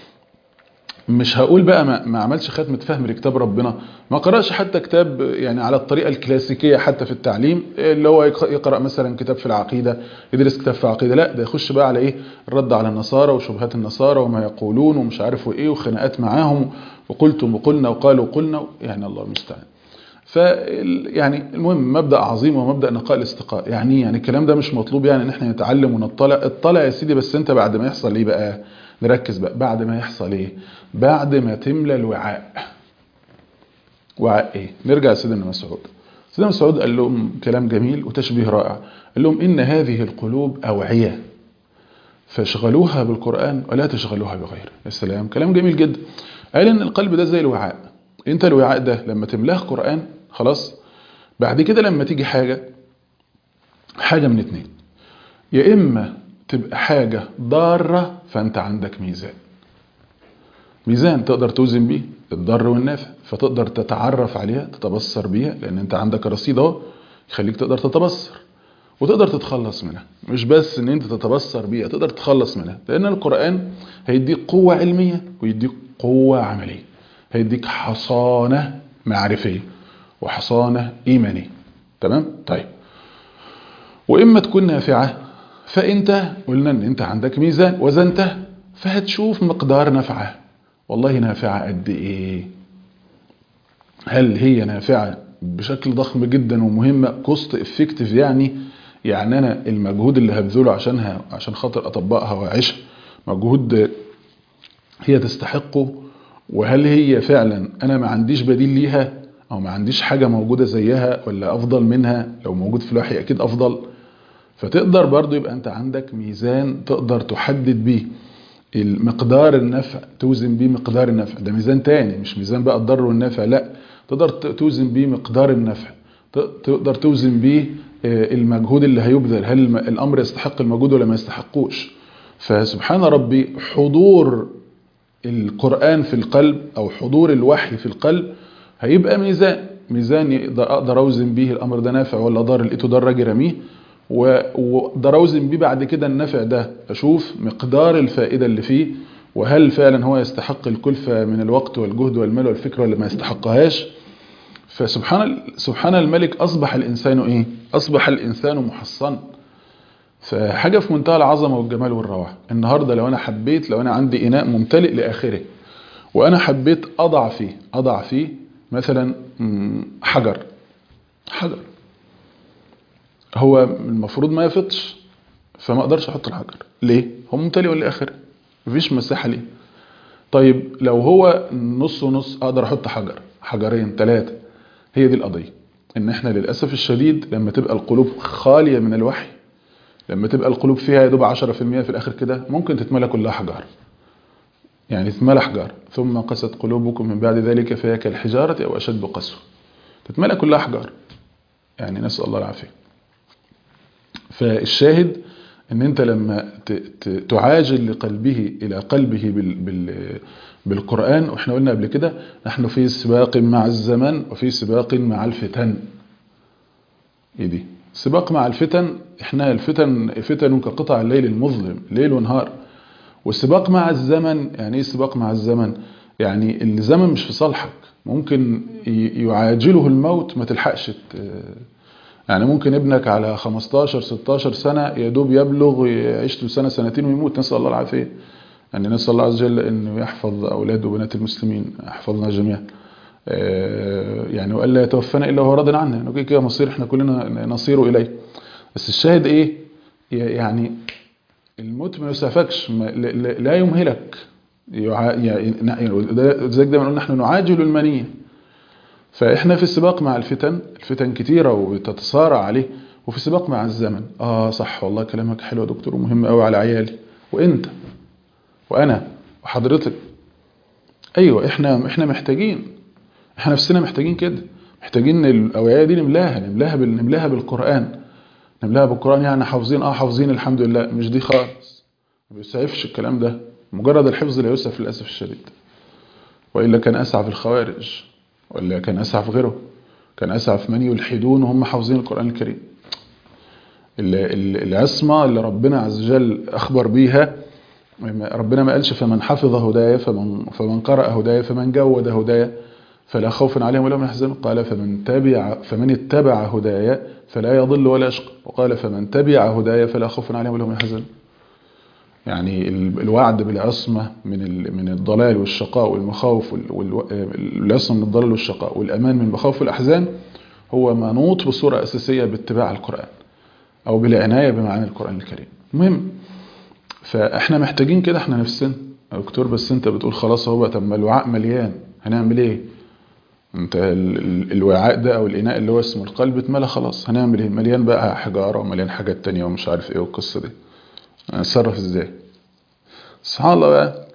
مش هقول بقى ما, ما عملش ختمة فهم لكتاب ربنا ما قرأش حتى كتاب يعني على الطريقة الكلاسيكية حتى في التعليم اللي هو يقرأ مثلا كتاب في العقيدة يدرس كتاب في العقيدة لا ده يخش بقى على ايه الرد على النصارى وشبهات النصارى وما يقولون ومش عارف ايه وخناقات معاهم وقلتم وقلنا وقالوا وقلنا يعني الله المستعان ف يعني المهم مبدا عظيم ومبدا نقاء الاستقاء يعني يعني الكلام ده مش مطلوب يعني ان احنا نتعلم ونطلع اطلع يا سيدي بس انت بعد ما يحصل ايه بقى نركز بقى بعد ما يحصل ايه بعد ما تملى الوعاء وعاء ايه نرجع لسيدنا مسعود سيدنا مسعود قال لهم كلام جميل وتشبيه رائع قال لهم ان هذه القلوب اوعيه فاشغلوها بالقران ولا تشغلوها بغيره يا سلام كلام جميل جدا قال ان القلب ده زي الوعاء انت الوعاء ده لما تملاه قران خلاص بعد كده لما تيجي حاجه حاجه من اتنين يا اما تبقى حاجة ضارة فأنت عندك ميزان ميزان تقدر توزن بيه الضر والنافع فتقدر تتعرف عليها تتبصر بيها لأن أنت عندك رصيد اهو يخليك تقدر تتبصر وتقدر تتخلص منها مش بس ان انت تتبصر بيها تقدر تتخلص منها لان القرآن هيديك قوة علمية ويديك قوة عملية هيديك حصانة معرفية وحصانة ايمانية تمام طيب واما تكون نافعة فانت قلنا ان انت عندك ميزان وزنته فهتشوف مقدار نفعه والله نافعة قد ايه هل هي نافعة بشكل ضخم جدا ومهمة كوست افكتيف يعني يعني انا المجهود اللي هبذله عشانها عشان خاطر اطبقها واعيشها مجهود هي تستحقه وهل هي فعلا انا ما عنديش بديل ليها او ما عنديش حاجة موجودة زيها ولا افضل منها لو موجود في الوحي اكيد افضل فتقدر برضو يبقى انت عندك ميزان تقدر تحدد بيه المقدار النفع توزن بيه مقدار النفع ده ميزان تاني مش ميزان بقى الضر والنفع لا تقدر توزن بيه مقدار النفع تقدر توزن بيه المجهود اللي هيبذل هل الامر يستحق المجهود ولا ما يستحقوش فسبحان ربي حضور القرآن في القلب او حضور الوحي في القلب هيبقى ميزان ميزان اقدر اوزن بيه الامر ده نافع ولا ضار لقيته ضار اجي رميه واقدر اوزن بيه بعد كده النفع ده اشوف مقدار الفائدة اللي فيه وهل فعلا هو يستحق الكلفة من الوقت والجهد والمال والفكرة ولا ما يستحقهاش فسبحان سبحان الملك اصبح الانسان ايه اصبح الانسان محصن فحاجة في منتهى العظمة والجمال والروعة النهاردة لو انا حبيت لو انا عندي اناء ممتلئ لاخره وانا حبيت اضع فيه اضع فيه مثلا حجر حجر هو المفروض ما يفضش فما اقدرش احط الحجر ليه هو ممتلئ للاخره مفيش مساحه ليه طيب لو هو نص ونص اقدر احط حجر حجرين ثلاثه هي دي القضية ان احنا للأسف الشديد لما تبقى القلوب خالية من الوحي لما تبقى القلوب فيها يا دوب 10% في الآخر كده ممكن تتملى كلها حجار يعني تتملى حجار ثم قست قلوبكم من بعد ذلك فهي كالحجارة أو أشد قسوة تتملى كلها حجار يعني نسأل الله العافية فالشاهد ان انت لما تعاجل لقلبه الى قلبه بال بال بالقرآن واحنا قلنا قبل كده نحن في سباق مع الزمن وفي سباق مع الفتن ايه دي سباق مع الفتن احنا الفتن فتن كقطع الليل المظلم ليل ونهار والسباق مع الزمن يعني ايه سباق مع الزمن يعني الزمن مش في صالحك ممكن يعاجله الموت ما تلحقش يعني ممكن ابنك على 15 16 سنة يا دوب يبلغ يعيش له سنة سنتين ويموت نسأل الله العافية يعني نسأل الله عز وجل أنه يحفظ أولاد وبنات المسلمين يحفظنا جميعا يعني وألا يتوفانا إلا وهو راض عنا يعني كده مصير احنا كلنا نصير إليه بس الشاهد إيه يعني الموت ما يسافكش لا يمهلك يعني ذلك دايما قلنا نحن نعاجل المنيه فإحنا في السباق مع الفتن الفتن كتيرة وتتصارع عليه وفي السباق مع الزمن آه صح والله كلامك حلو يا دكتور ومهم قوي على عيالي وإنت وأنا وحضرتك أيوة إحنا إحنا محتاجين إحنا نفسنا محتاجين كده محتاجين الأوعية دي نملاها نملاها بال... نملاها بالقرآن نملاها بالقرآن يعني حافظين آه حافظين الحمد لله مش دي خالص ما بيسعفش الكلام ده مجرد الحفظ لا يسعف للأسف الشديد وإلا كان أسعف الخوارج ولا كان أسعف غيره كان أسعف من يلحدون وهم حافظين القرآن الكريم العصمة اللي ربنا عز وجل أخبر بيها ربنا ما قالش فمن حفظ هدايا فمن, فمن قرأ هدايا فمن جود هدايا فلا خوف عليهم ولا هم يحزنون قال فمن تبع فمن اتبع هدايا فلا يضل ولا يشقى وقال فمن تبع هدايا فلا خوف عليهم ولا هم يحزنون يعني الوعد بالعصمة من من الضلال والشقاء والمخاوف والعصمة من الضلال والشقاء والأمان من المخاوف والأحزان هو منوط بصورة أساسية باتباع القرآن أو بالعناية بمعاني القرآن الكريم المهم فإحنا محتاجين كده إحنا نفسنا دكتور بس أنت بتقول خلاص هو طب ما الوعاء مليان هنعمل إيه؟ أنت الوعاء ده أو الإناء اللي هو اسمه القلب اتملى خلاص هنعمل إيه؟ مليان بقى حجارة ومليان حاجات تانية ومش عارف إيه والقصة دي هنتصرف ازاي سبحان الله بقى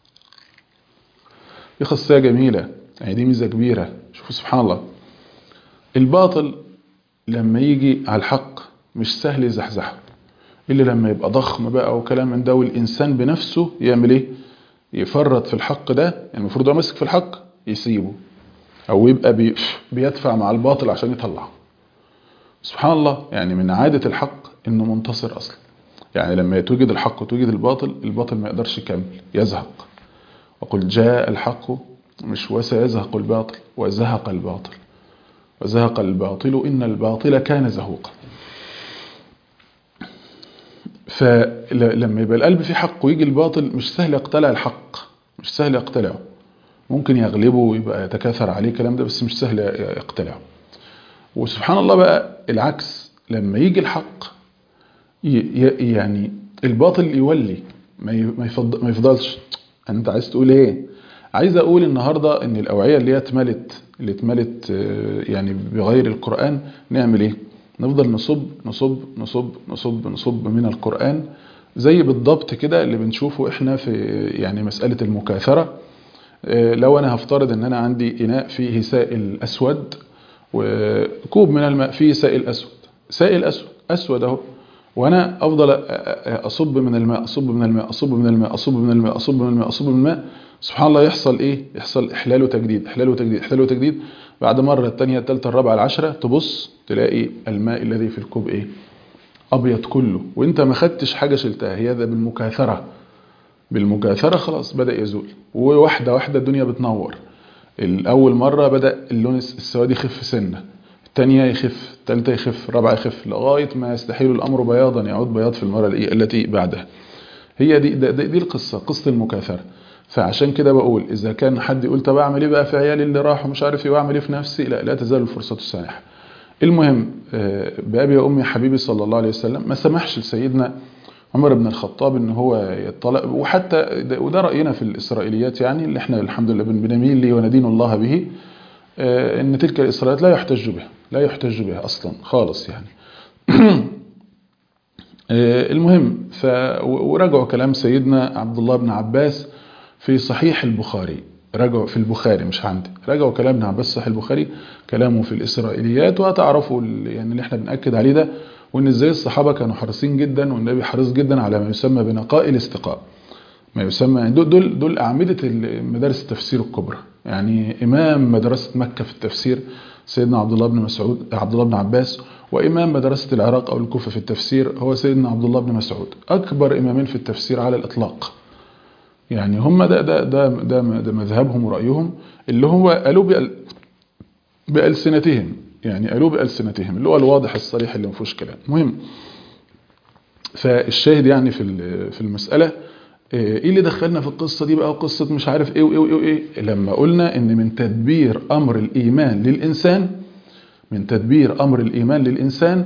دي خاصية جميلة يعني دي ميزة كبيرة شوفوا سبحان الله الباطل لما يجي على الحق مش سهل يزحزحه إلا لما يبقى ضخم بقى وكلام من ده والإنسان بنفسه يعمل إيه يفرط في الحق ده يعني المفروض هو ماسك في الحق يسيبه أو يبقى بي بيدفع مع الباطل عشان يطلعه سبحان الله يعني من عادة الحق إنه منتصر أصلا يعني لما يتوجد الحق وتوجد الباطل الباطل ما يقدرش يكمل يزهق وقل جاء الحق مش وسيزهق الباطل وزهق الباطل وزهق الباطل إن الباطل كان زهوقا فلما يبقى القلب فيه حق ويجي الباطل مش سهل يقتلع الحق مش سهل يقتلعه ممكن يغلبه ويبقى يتكاثر عليه الكلام ده بس مش سهل يقتلعه وسبحان الله بقى العكس لما يجي الحق يعني الباطل يولي ما يفضلش انت عايز تقول ايه عايز اقول النهاردة ان الاوعية اللي هي اتملت اللي اتملت يعني بغير القرآن نعمل ايه نفضل نصب نصب نصب نصب نصب من القرآن زي بالضبط كده اللي بنشوفه احنا في يعني مسألة المكاثرة لو انا هفترض ان انا عندي اناء فيه سائل اسود وكوب من الماء فيه سائل اسود سائل اسود اسود اهو وانا افضل اصب من الماء اصب من الماء اصب من الماء اصب من الماء اصب من الماء اصب من الماء سبحان الله يحصل ايه يحصل احلال وتجديد احلال وتجديد احلال وتجديد بعد مرة الثانية الثالثة الرابعة العشرة تبص تلاقي الماء الذي في الكوب ايه ابيض كله وانت ما خدتش حاجة شلتها هي ده بالمكاثرة بالمكاثرة خلاص بدأ يزول وواحدة واحدة الدنيا بتنور الاول مرة بدأ اللون السواد يخف سنة الثانية يخف الثالثة يخف الرابعة يخف لغاية ما يستحيل الأمر بياضا يعود بياض في المرة التي بعدها هي دي, دي, دي القصة قصة المكاثرة فعشان كده بقول إذا كان حد يقول طب أعمل إيه بقى في عيالي اللي راحوا مش عارف إيه وأعمل إيه في نفسي لا لا تزال الفرصة السانحة المهم بأبي وأمي حبيبي صلى الله عليه وسلم ما سمحش لسيدنا عمر بن الخطاب ان هو يطلع وحتى وده رأينا في الإسرائيليات يعني اللي احنا الحمد لله بنميل ليه وندين الله به آه، ان تلك الاسرائيليات لا يحتج بها لا يحتج بها اصلا خالص يعني آه، المهم ف وراجعوا كلام سيدنا عبد الله بن عباس في صحيح البخاري راجعوا في البخاري مش عندي راجعوا كلام ابن عباس صحيح البخاري كلامه في الاسرائيليات وهتعرفوا ال- يعني اللي احنا بناكد عليه ده وان ازاي الصحابه كانوا حريصين جدا والنبي حريص جدا على ما يسمى بنقاء الاستقاء ما يسمى يعني دول دول, دول اعمده ال- مدارس التفسير الكبرى يعني امام مدرسه مكه في التفسير سيدنا عبد الله بن مسعود عبد الله بن عباس وامام مدرسه العراق او الكوفه في التفسير هو سيدنا عبد الله بن مسعود اكبر امامين في التفسير على الاطلاق يعني هم ده ده ده ده, ده مذهبهم ورأيهم اللي هو قالوا بأل بألسنتهم يعني قالوا بألسنتهم اللي هو الواضح الصريح اللي ما فيهوش كلام مهم فالشاهد يعني في ال- في المسألة ايه اللي دخلنا في القصة دي بقى وقصة مش عارف ايه وايه وايه وايه لما قلنا ان من تدبير امر الايمان للانسان من تدبير امر الايمان للانسان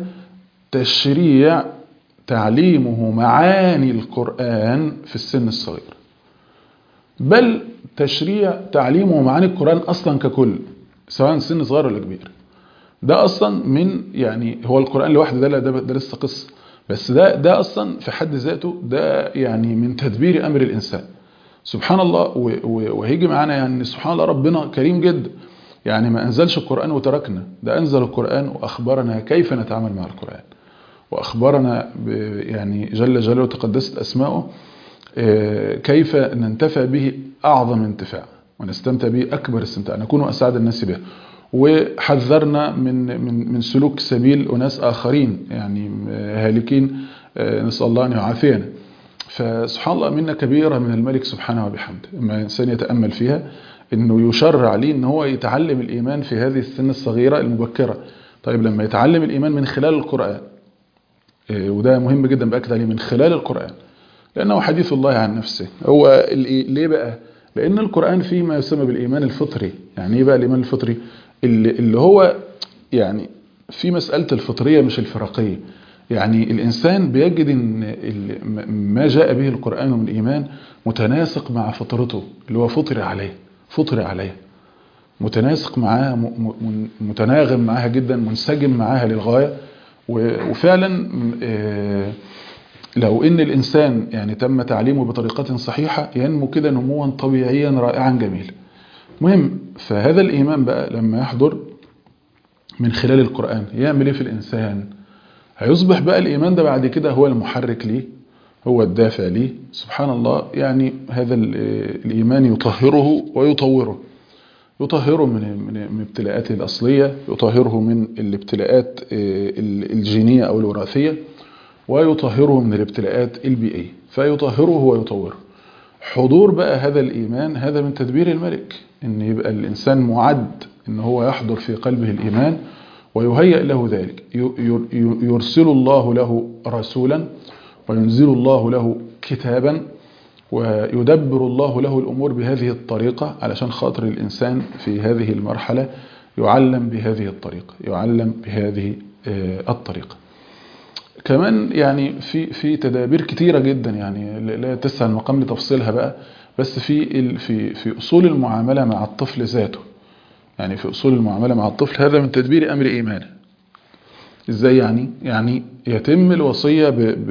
تشريع تعليمه معاني القرآن في السن الصغير بل تشريع تعليمه معاني القرآن أصلا ككل سواء سن صغير ولا كبير ده أصلا من يعني هو القرآن لوحده ده لا ده, ده لسه قصة بس ده ده أصلا في حد ذاته ده يعني من تدبير أمر الإنسان سبحان الله و- و- وهيجي معانا يعني سبحان الله ربنا كريم جدا يعني ما أنزلش القرآن وتركنا ده أنزل القرآن وأخبرنا كيف نتعامل مع القرآن وأخبرنا ب- يعني جل جلاله وتقدست أسماؤه آه، كيف ننتفع به أعظم انتفاع ونستمتع به أكبر استمتاع نكون أسعد الناس به وحذرنا من من من سلوك سبيل أناس آخرين يعني آه، هالكين آه، نسأل الله أن يعافينا فسبحان الله منا كبيرة من الملك سبحانه وبحمده اما الإنسان يتأمل فيها أنه يشرع ليه أن هو يتعلم الإيمان في هذه السن الصغيرة المبكرة طيب لما يتعلم الإيمان من خلال القرآن إيه، وده مهم جدا بأكد عليه من خلال القرآن لأنه حديث الله عن نفسه هو ال- ليه بقى لأن القرآن فيه ما يسمى بالإيمان الفطري يعني إيه بقى الإيمان الفطري اللي, اللي هو يعني في مسألة الفطرية مش الفرقية يعني الإنسان بيجد أن ال- م- ما جاء به القرآن من الإيمان متناسق مع فطرته اللي هو فطر عليه فطر عليه متناسق معاها م- م- متناغم معاها جدا منسجم معاها للغاية و- وفعلا م- آه، لو ان الانسان يعني تم تعليمه بطريقة صحيحة ينمو كده نموا طبيعيا رائعا جميلا مهم فهذا الايمان بقى لما يحضر من خلال القرآن يعمل ايه في الانسان هيصبح بقى الايمان ده بعد كده هو المحرك ليه هو الدافع ليه سبحان الله يعني هذا ال- الايمان يطهره ويطوره يطهره من من من ابتلاءاته الأصلية يطهره من الابتلاءات آه، الجينية أو الوراثية ويطهره من الابتلاءات البيئية فيطهره ويطوره حضور بقى هذا الإيمان هذا من تدبير الملك إن يبقى الإنسان معد إن هو يحضر في قلبه الإيمان ويهيئ له ذلك ي- ي- يرسل الله له رسولا وينزل الله له كتابا ويدبر الله له الأمور بهذه الطريقة علشان خاطر الإنسان في هذه المرحلة يعلم بهذه الطريقة يعلم بهذه آه، الطريقة كمان يعني في في تدابير كتيرة جدا يعني لا- لا تسع المقام لتفصيلها بقى بس في ال- في في أصول المعاملة مع الطفل ذاته يعني في أصول المعاملة مع الطفل هذا من تدبير أمر إيمانه ازاي يعني يعني يتم الوصية ب ب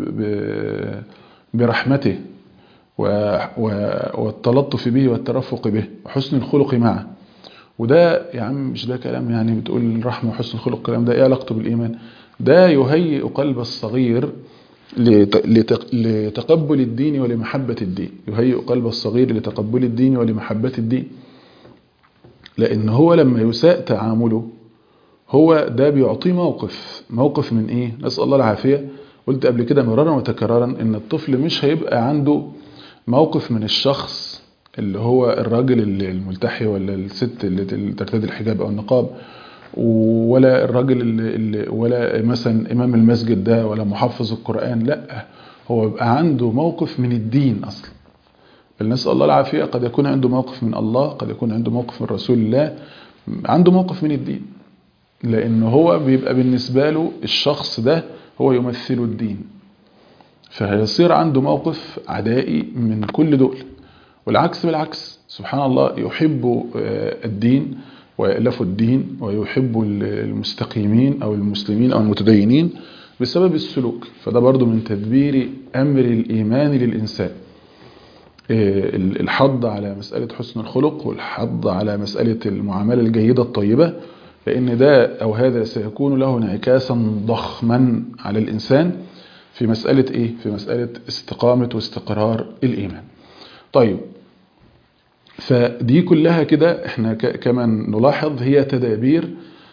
ب برحمته و- و- والتلطف به والترفق به وحسن الخلق معه وده يا عم مش ده كلام يعني بتقول الرحمة وحسن الخلق الكلام ده ايه علاقته بالإيمان ده يهيئ قلب الصغير لت- لت- لتقبل الدين ولمحبة الدين يهيئ قلب الصغير لتقبل الدين ولمحبة الدين لأن هو لما يساء تعامله هو ده بيعطيه موقف موقف من ايه نسأل الله العافية قلت قبل كده مرارا وتكرارا ان الطفل مش هيبقى عنده موقف من الشخص اللي هو الراجل اللي- الملتحي ولا الست اللي اللي ترتدي الحجاب او النقاب ولا الراجل اللي اللي ولا مثلا امام المسجد ده ولا محفظ القرآن لا هو يبقى عنده موقف من الدين اصلا بل نسأل الله العافية قد يكون عنده موقف من الله قد يكون عنده موقف من رسول الله عنده موقف من الدين لأن هو بيبقى بالنسبة له الشخص ده هو يمثل الدين فهيصير عنده موقف عدائي من كل دول والعكس بالعكس سبحان الله يحب آه، الدين ويألفوا الدين ويحبوا المستقيمين أو المسلمين أو المتدينين بسبب السلوك فده برضو من تدبير أمر الإيمان للإنسان الحض على مسألة حسن الخلق والحض على مسألة المعاملة الجيدة الطيبة لأن ده أو هذا سيكون له انعكاسا ضخما على الإنسان في مسألة إيه؟ في مسألة استقامة واستقرار الإيمان طيب فدي كلها كده احنا كمان نلاحظ هي تدابير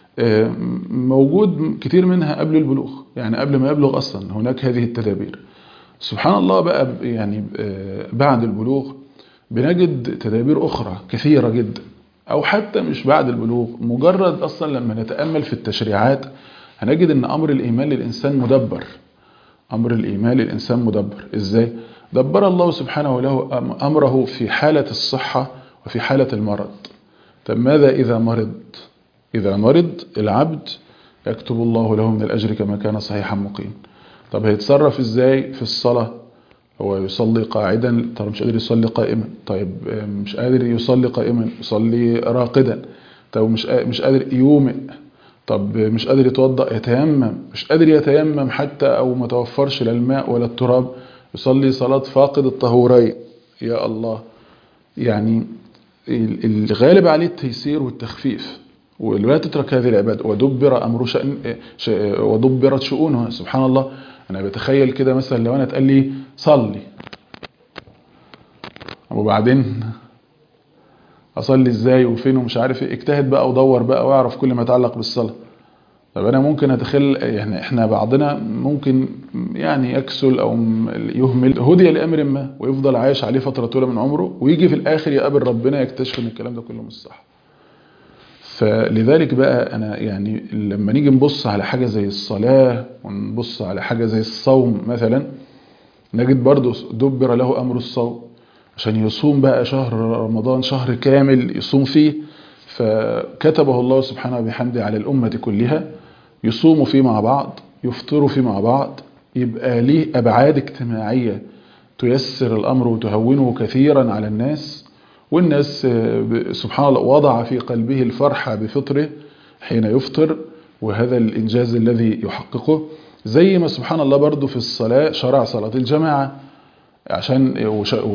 موجود كتير منها قبل البلوغ يعني قبل ما يبلغ أصلا هناك هذه التدابير سبحان الله بقى يعني بعد البلوغ بنجد تدابير أخرى كثيرة جدا أو حتى مش بعد البلوغ مجرد أصلا لما نتأمل في التشريعات هنجد أن أمر الإيمان للإنسان مدبر أمر الإيمان للإنسان مدبر إزاي؟ دبر الله سبحانه له أمره في حالة الصحة وفي حالة المرض طب ماذا إذا مرض؟ إذا مرض العبد يكتب الله له من الأجر كما كان صحيحا مقيم طب هيتصرف إزاي في الصلاة هو يصلي قاعدا طب مش قادر يصلي قائما طيب مش قادر يصلي قائما يصلي راقدا طب مش مش قادر يومئ طب مش قادر يتوضأ يتيمم مش قادر يتيمم حتى أو ما توفرش لا الماء ولا التراب يصلي صلاة فاقد الطهورين يا الله يعني الغالب عليه التيسير والتخفيف ولا تترك هذه العبادة ودبر أمر شأن ودبرت شؤونها سبحان الله أنا بتخيل كده مثلا لو أنا اتقال لي صلي وبعدين أصلي إزاي وفين ومش عارف إيه اجتهد بقى ودور بقى واعرف كل ما يتعلق بالصلاة طب أنا ممكن أتخيل يعني إحنا بعضنا ممكن يعني يكسل أو يهمل هدي لأمر ما ويفضل عايش عليه فترة طويلة من عمره ويجي في الآخر يقابل ربنا يكتشف إن الكلام ده كله مش صح فلذلك بقى أنا يعني لما نيجي نبص على حاجة زي الصلاة ونبص على حاجة زي الصوم مثلا نجد برضو دبر له أمر الصوم عشان يصوم بقى شهر رمضان شهر كامل يصوم فيه فكتبه الله سبحانه وبحمده على الأمة كلها يصوموا فيه مع بعض يفطروا فيه مع بعض يبقى ليه أبعاد اجتماعية تيسر الأمر وتهونه كثيرا على الناس والناس سبحان الله وضع في قلبه الفرحة بفطره حين يفطر وهذا الإنجاز الذي يحققه زي ما سبحان الله برضو في الصلاة شرع صلاة الجماعة عشان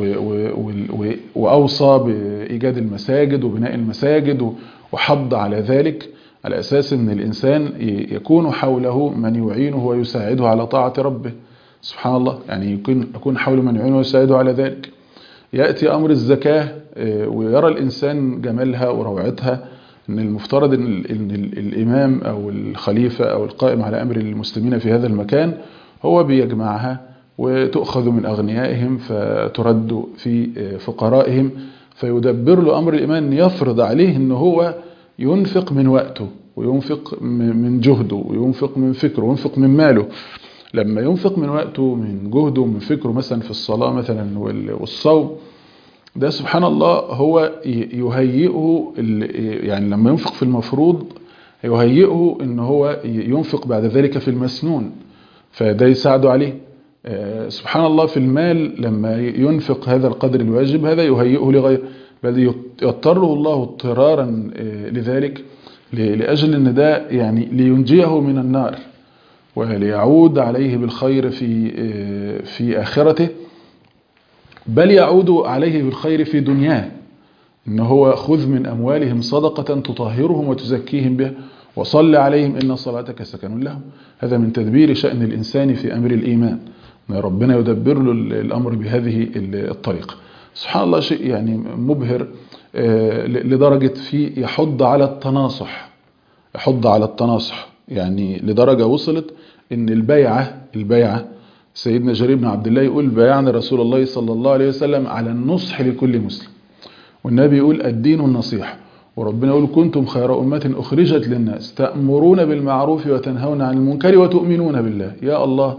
وأوصى بإيجاد المساجد وبناء المساجد وحض على ذلك على أساس أن الإنسان يكون حوله من يعينه ويساعده على طاعة ربه سبحان الله يعني يكون يكون حوله من يعينه ويساعده على ذلك يأتي أمر الزكاة ويرى الإنسان جمالها وروعتها أن المفترض أن الإمام أو الخليفة أو القائم على أمر المسلمين في هذا المكان هو بيجمعها وتؤخذ من أغنيائهم فترد في فقرائهم فيدبر له أمر الإيمان يفرض عليه أنه هو ينفق من وقته وينفق من جهده وينفق من فكره وينفق من ماله لما ينفق من وقته من جهده ومن فكره مثلا في الصلاة مثلا والصوم ده سبحان الله هو يهيئه يعني لما ينفق في المفروض يهيئه ان هو ينفق بعد ذلك في المسنون فده يساعده عليه سبحان الله في المال لما ينفق هذا القدر الواجب هذا يهيئه لغيره بل يضطره الله اضطرارا لذلك لأجل أن ده يعني لينجيه من النار وليعود عليه بالخير في في آخرته بل يعود عليه بالخير في دنياه إن هو خذ من أموالهم صدقة تطهرهم وتزكيهم بها وصل عليهم إن صلاتك سكن لهم هذا من تدبير شأن الإنسان في أمر الإيمان أن ربنا يدبر له الأمر بهذه الطريقة سبحان الله شيء يعني مبهر لدرجة في يحض على التناصح يحض على التناصح يعني لدرجة وصلت ان البيعة البيعة سيدنا جرير بن عبد الله يقول بايعنا رسول الله صلى الله عليه وسلم على النصح لكل مسلم والنبي يقول الدين النصيحة وربنا يقول كنتم خير أمة أخرجت للناس تأمرون بالمعروف وتنهون عن المنكر وتؤمنون بالله يا الله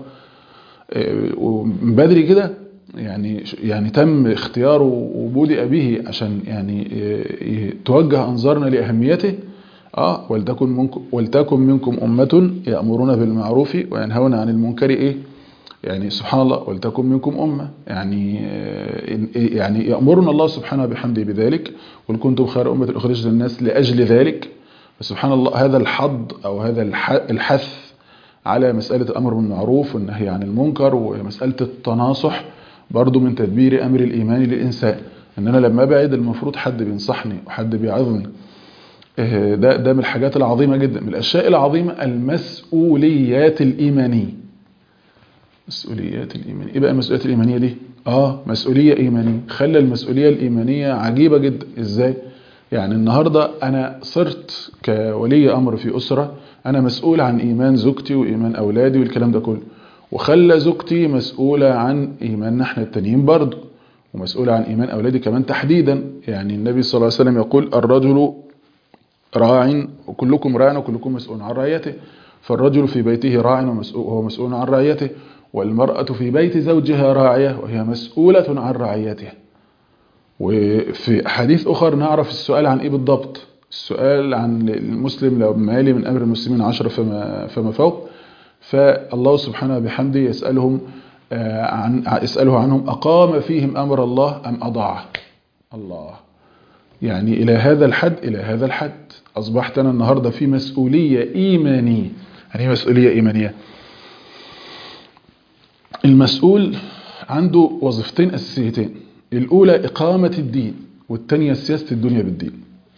من بدري كده يعني يعني تم اختياره وبودئ به عشان يعني توجه أنظارنا لأهميته اه ولتكن منكم ولتكن منكم أمة يأمرون بالمعروف وينهون عن المنكر ايه يعني سبحان الله ولتكن منكم أمة يعني يعني يأمرنا الله سبحانه بحمده بذلك قل كنتم خير أمة أخرجت للناس لأجل ذلك فسبحان الله هذا الحض أو هذا الحث على مسألة الأمر بالمعروف والنهي عن المنكر ومسألة التناصح برضو من تدبير أمر الإيمان للإنسان إن أنا لما أبعد المفروض حد بينصحني وحد بيعظني ده ده من الحاجات العظيمة جدا من الأشياء العظيمة المسؤوليات الإيمانية مسؤوليات الإيمانية إيه بقى المسؤوليات الإيمانية دي؟ آه مسؤولية إيمانية خلى المسؤولية الإيمانية عجيبة جدا إزاي؟ يعني النهاردة أنا صرت كولي أمر في أسرة أنا مسؤول عن إيمان زوجتي وإيمان أولادي والكلام ده كله وخلى زوجتي مسؤولة عن إيماننا احنا التانيين برضه ومسؤولة عن إيمان أولادي كمان تحديدا يعني النبي صلى الله عليه وسلم يقول الرجل راع وكلكم راع وكلكم مسؤول عن رعيته فالرجل في بيته راع وهو مسؤول عن رعيته والمرأة في بيت زوجها راعية وهي مسؤولة عن رعيتها وفي حديث أخر نعرف السؤال عن إيه بالضبط السؤال عن المسلم لو مالي من أمر المسلمين عشرة فما, فما فوق فالله سبحانه بحمده يسألهم عن يسأله عنهم أقام فيهم أمر الله أم أضاعه الله يعني إلى هذا الحد إلى هذا الحد أصبحت أنا النهاردة في مسؤولية إيمانية يعني مسؤولية إيمانية المسؤول عنده وظيفتين أساسيتين الأولى إقامة الدين والثانية سياسة الدنيا بالدين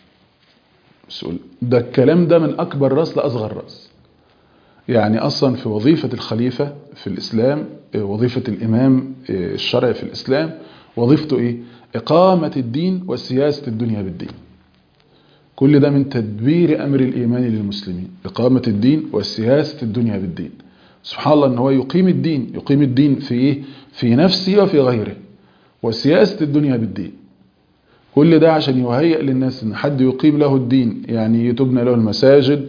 مسؤول ده الكلام ده من أكبر رأس لأصغر رأس يعني أصلا في وظيفة الخليفة في الإسلام وظيفة الإمام الشرعي في الإسلام وظيفته إيه؟ إقامة الدين وسياسة الدنيا بالدين كل ده من تدبير أمر الإيمان للمسلمين إقامة الدين وسياسة الدنيا بالدين سبحان الله أن هو يقيم الدين يقيم الدين في إيه؟ في نفسه وفي غيره وسياسة الدنيا بالدين كل ده عشان يهيئ للناس ان حد يقيم له الدين يعني تبنى له المساجد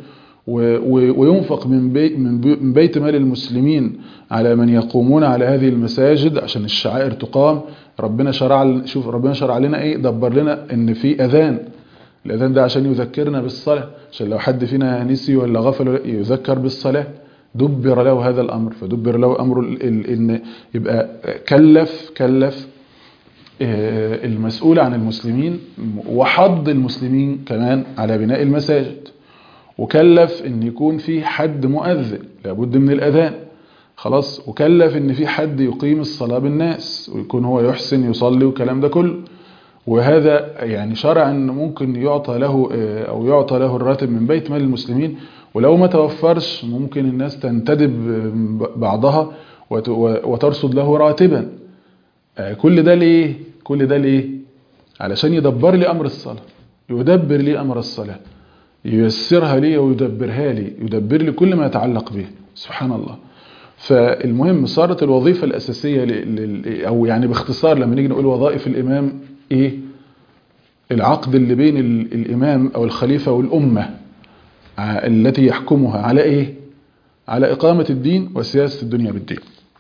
وينفق من بيت, من بيت مال المسلمين على من يقومون على هذه المساجد عشان الشعائر تقام ربنا شرع شوف ربنا شرع لنا ايه دبر لنا ان في اذان الاذان ده عشان يذكرنا بالصلاه عشان لو حد فينا نسي ولا غفل يذكر بالصلاه دبر له هذا الامر فدبر له امر ان يبقى كلف كلف المسؤول عن المسلمين وحض المسلمين كمان على بناء المساجد وكلف ان يكون في حد مؤذن لابد من الاذان خلاص وكلف ان في حد يقيم الصلاة بالناس ويكون هو يحسن يصلي والكلام ده كله وهذا يعني شرعا ممكن يعطى له او يعطى له الراتب من بيت مال المسلمين ولو ما توفرش ممكن الناس تنتدب بعضها وترصد له راتبا كل ده ليه كل ده ليه علشان يدبر لي امر الصلاة يدبر لي امر الصلاة ييسرها لي ويدبرها لي يدبر لي كل ما يتعلق به سبحان الله فالمهم صارت الوظيفة الأساسية أو يعني باختصار لما نيجي نقول وظائف الإمام إيه العقد اللي بين الإمام أو الخليفة والأمة التي يحكمها على إيه على إقامة الدين وسياسة الدنيا بالدين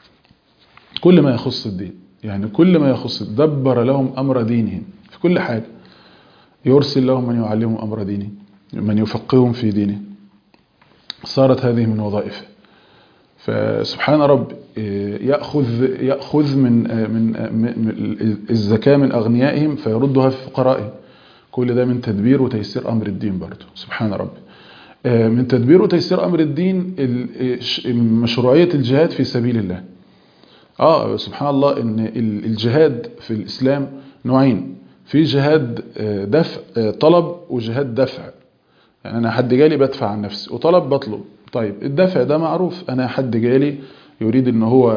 كل ما يخص الدين يعني كل ما يخص دبر لهم أمر دينهم في كل حاجة يرسل لهم من يعلمهم أمر دينهم من يفقههم في دينه صارت هذه من وظائفه فسبحان رب يأخذ يأخذ من من الزكاة من أغنيائهم فيردها في فقرائهم كل ده من تدبير وتيسير أمر الدين برضه سبحان رب من تدبير وتيسير أمر الدين مشروعية الجهاد في سبيل الله آه سبحان الله إن الجهاد في الإسلام نوعين في جهاد دفع طلب وجهاد دفع يعني أنا حد جالي بدفع عن نفسي وطلب بطلب طيب الدفع ده معروف أنا حد جالي يريد ان هو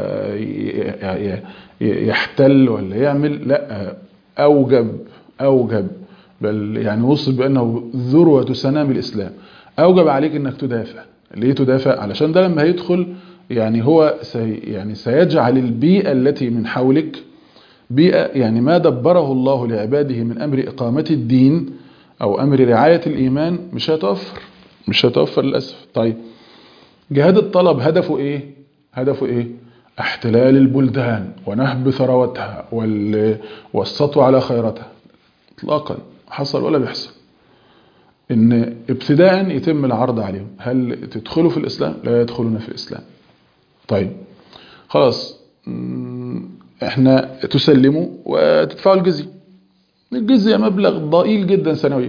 يحتل ولا يعمل لا أوجب أوجب بل يعني وصف بأنه ذروة سنام الإسلام أوجب عليك أنك تدافع ليه تدافع علشان ده لما هيدخل يعني هو سي يعني سيجعل البيئة التي من حولك بيئة يعني ما دبره الله لعباده من أمر إقامة الدين أو أمر رعاية الإيمان مش هيتوفر مش هيتوفر للأسف طيب جهاد الطلب هدفه إيه هدفه إيه احتلال البلدان ونهب ثروتها والسطو على خيرتها اطلاقا حصل ولا بيحصل ان ابتداء يتم العرض عليهم هل تدخلوا في الإسلام لا يدخلون في الإسلام طيب خلاص مم، احنا تسلموا وتدفعوا الجزية الجزية مبلغ ضئيل جدا سنويا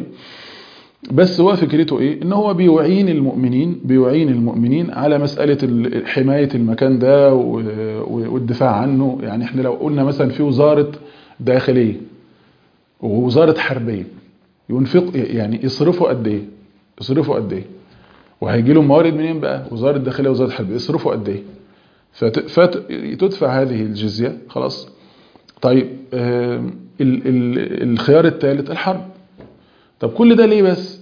بس هو فكرته ايه ان هو بيعين المؤمنين بيعين المؤمنين على مسألة ال- حماية المكان ده و- و- والدفاع عنه يعني احنا لو قلنا مثلا في وزارة داخلية ووزارة حربية ينفق يعني يصرفوا قد ايه يصرفوا قد ايه وهيجي لهم موارد منين بقى وزارة الداخلية ووزارة الحربية يصرفوا قد ايه فت- فتدفع هذه الجزية خلاص طيب آم، ال- ال- الخيار الثالث الحرب طب كل ده ليه بس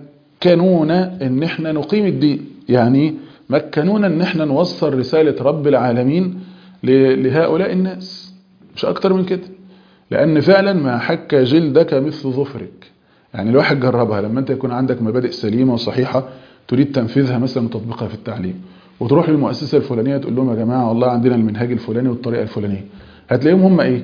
مكنونا ان احنا نقيم الدين يعني مكنونا ان احنا نوصل رسالة رب العالمين ل- لهؤلاء الناس مش اكتر من كده لان فعلا ما حك جلدك مثل ظفرك يعني الواحد جربها لما انت يكون عندك مبادئ سليمة وصحيحة تريد تنفيذها مثلا وتطبيقها في التعليم وتروح للمؤسسة الفلانية تقول لهم يا جماعة والله عندنا المنهاج الفلاني والطريقة الفلانية هتلاقيهم هم ايه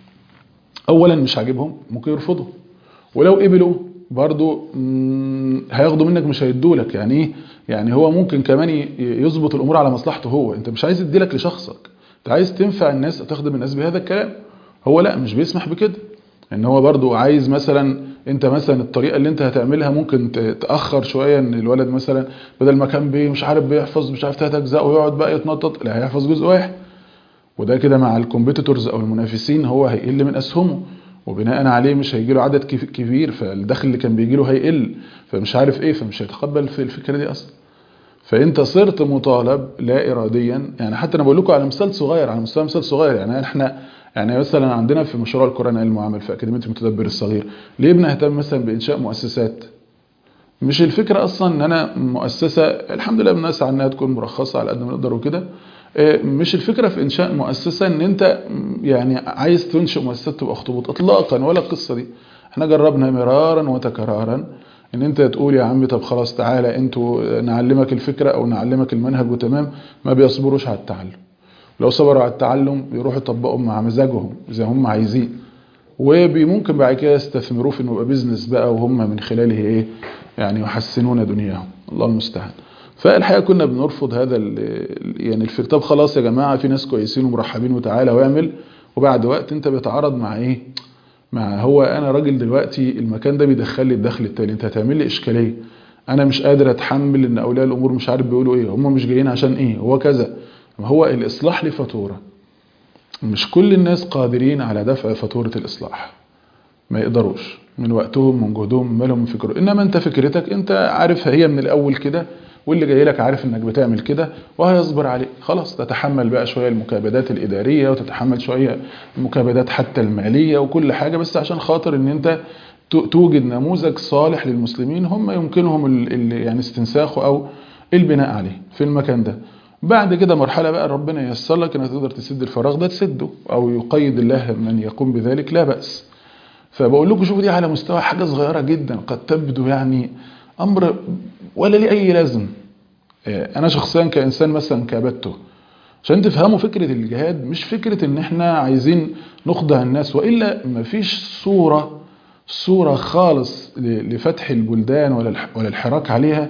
اولا مش عاجبهم ممكن يرفضوا ولو قبلوا برضو مم، هياخدوا منك مش هيدولك يعني ايه يعني هو ممكن كمان ي- يظبط الامور على مصلحته هو انت مش عايز يديلك لشخصك انت عايز تنفع الناس تخدم الناس بهذا الكلام هو لا مش بيسمح بكده ان هو برضو عايز مثلا انت مثلا الطريقه اللي انت هتعملها ممكن ت- تاخر شويه ان الولد مثلا بدل ما كان بي مش عارف بيحفظ مش عارف ثلاث اجزاء ويقعد بقى يتنطط لا هيحفظ جزء واحد وده كده مع الكومبيتيتورز او المنافسين هو هيقل من اسهمه وبناء عليه مش هيجي له عدد كف- كبير فالدخل اللي كان بيجي له هيقل فمش عارف ايه فمش هيتقبل في الفكره دي اصلا فانت صرت مطالب لا اراديا يعني حتى انا بقول لكم على مثال صغير على مستوى مثال صغير يعني احنا يعني مثلا عندنا في مشروع القران علم وعمل في اكاديميه المتدبر الصغير ليه بنهتم مثلا بانشاء مؤسسات مش الفكرة أصلا إن أنا مؤسسة الحمد لله بنسعى إنها تكون مرخصة على قد ما نقدر وكده آه، مش الفكرة في إنشاء مؤسسة إن أنت م، يعني عايز تنشئ مؤسسة تبقى أخطبوط إطلاقا ولا القصة دي إحنا جربنا مرارا وتكرارا إن أنت تقول يا عمي طب خلاص تعالى أنتوا نعلمك الفكرة أو نعلمك المنهج وتمام ما بيصبروش على التعلم لو صبروا على التعلم يروحوا يطبقوا مع مزاجهم زي هم عايزين وممكن بعد كده يستثمروه في انه يبقى بيزنس بقى وهم من خلاله ايه يعني يحسنون دنياهم الله المستعان فالحقيقه كنا بنرفض هذا ال- يعني الفكر طب خلاص يا جماعه في ناس كويسين ومرحبين وتعالى واعمل وبعد وقت انت بتعرض مع ايه مع هو انا راجل دلوقتي المكان ده بيدخل لي الدخل التالي انت هتعمل لي اشكاليه انا مش قادر اتحمل ان اولياء الامور مش عارف بيقولوا ايه هم مش جايين عشان ايه هو كذا ما هو الاصلاح لفاتوره مش كل الناس قادرين على دفع فاتورة الإصلاح ما يقدروش من وقتهم من جهدهم من مالهم من فكرهم إنما أنت فكرتك أنت عارفها هي من الأول كده واللي جاي لك عارف إنك بتعمل كده وهيصبر عليك خلاص تتحمل بقى شوية المكابدات الإدارية وتتحمل شوية المكابدات حتى المالية وكل حاجة بس عشان خاطر إن أنت ت- توجد نموذج صالح للمسلمين هم يمكنهم ال- ال- يعني استنساخه أو البناء عليه في المكان ده بعد كده مرحلة بقى ربنا ييسر لك انك تقدر تسد الفراغ ده تسده او يقيد الله من يقوم بذلك لا بأس فبقول لكم شوفوا دي على مستوى حاجة صغيرة جدا قد تبدو يعني امر ولا ليه اي لازم آه، انا شخصيا كانسان مثلا كابدته عشان تفهموا فكرة الجهاد مش فكرة ان احنا عايزين نخضع الناس وإلا مفيش صورة صورة خالص ل- لفتح البلدان ولا الح- ولا الحراك عليها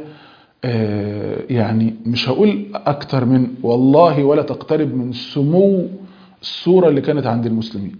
آه، يعني مش هقول أكتر من والله ولا تقترب من سمو الصورة اللي كانت عند المسلمين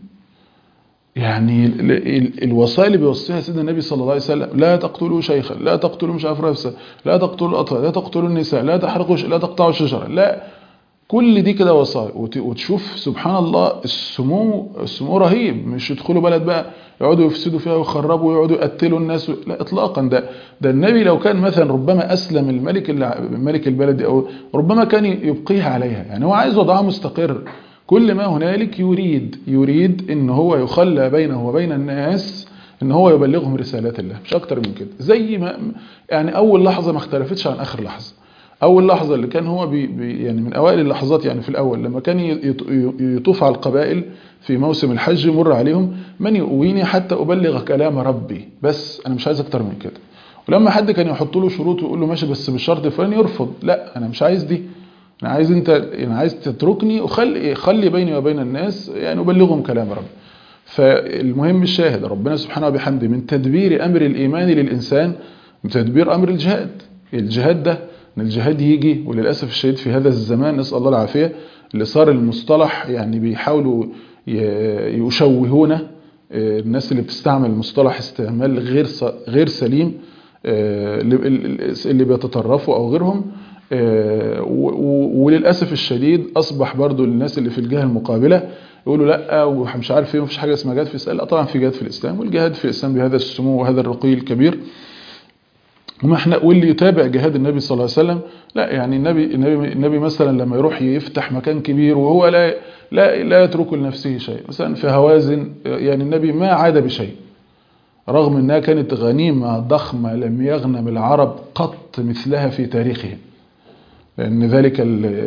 يعني ال- ال- الوصايا اللي بيوصيها سيدنا النبي صلى الله عليه وسلم لا تقتلوا شيخا لا تقتلوا مش عارف نفسا لا تقتلوا الأطفال لا تقتلوا النساء لا تحرقوا ش- لا تقطعوا الشجرة لا كل دي كده وصايا وت- وتشوف سبحان الله السمو السمو رهيب مش يدخلوا بلد بقى يقعدوا يفسدوا فيها ويخربوا ويقعدوا يقتلوا الناس و... لا اطلاقا ده ده النبي لو كان مثلا ربما اسلم الملك اللي ملك البلد او ربما كان يبقيها عليها يعني هو عايز وضعها مستقر كل ما هنالك يريد يريد ان هو يخلى بينه وبين الناس ان هو يبلغهم رسالات الله مش اكتر من كده زي ما يعني اول لحظه ما اختلفتش عن اخر لحظه اول لحظه اللي كان هو بي بي يعني من اوائل اللحظات يعني في الاول لما كان يط- يطوف على القبائل في موسم الحج يمر عليهم من يؤويني حتى ابلغ كلام ربي بس انا مش عايز اكتر من كده ولما حد كان يحط له شروط ويقول له ماشي بس بالشرط الفلاني يرفض لا انا مش عايز دي انا عايز انت انا عايز تتركني وخلي خلي بيني وبين الناس يعني ابلغهم كلام ربي فالمهم الشاهد ربنا سبحانه وبحمده من تدبير امر الايمان للانسان من تدبير امر الجهاد الجهاد ده ان الجهاد يجي وللاسف الشديد في هذا الزمان نسال الله العافيه اللي صار المصطلح يعني بيحاولوا يشوهونه الناس اللي بتستعمل المصطلح استعمال غير غير سليم اللي بيتطرفوا او غيرهم وللاسف الشديد اصبح برضو الناس اللي في الجهه المقابله يقولوا لا ومش عارف ايه مفيش حاجه اسمها جهاد في الاسلام لا طبعا في جهاد في الاسلام والجهاد في الاسلام بهذا السمو وهذا الرقي الكبير وما احنا واللي يتابع جهاد النبي صلى الله عليه وسلم لا يعني النبي النبي النبي مثلا لما يروح يفتح مكان كبير وهو لا لا لا يترك لنفسه شيء مثلا في هوازن يعني النبي ما عاد بشيء رغم انها كانت غنيمه ضخمه لم يغنم العرب قط مثلها في تاريخهم لان ذلك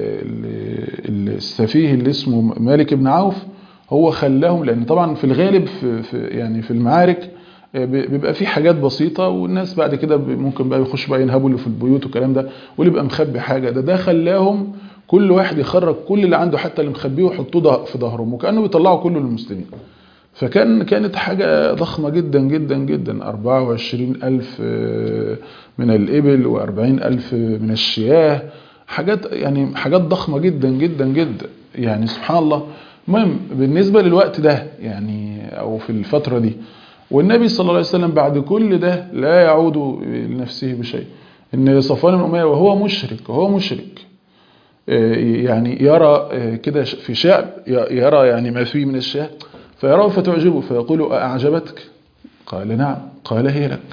السفيه اللي اسمه مالك بن عوف هو خلاهم لان طبعا في الغالب في, في يعني في المعارك بيبقى في حاجات بسيطه والناس بعد كده ممكن بقى يخش بقى ينهبوا اللي في البيوت والكلام ده واللي يبقى مخبي حاجه ده ده خلاهم كل واحد يخرج كل اللي عنده حتى اللي مخبيه ويحطوه في ظهرهم وكانه بيطلعوا كله للمسلمين فكان كانت حاجة ضخمة جدا جدا جدا 24 ألف من الإبل و40 ألف من الشياه حاجات يعني حاجات ضخمة جدا جدا جدا يعني سبحان الله المهم بالنسبة للوقت ده يعني أو في الفترة دي والنبي صلى الله عليه وسلم بعد كل ده لا يعود لنفسه بشيء ان صفوان بن أمية وهو مشرك وهو مشرك يعني يرى كده في شعب يرى يعني ما فيه من الشاه فيراه فتعجبه فيقول أعجبتك قال نعم قال هي لك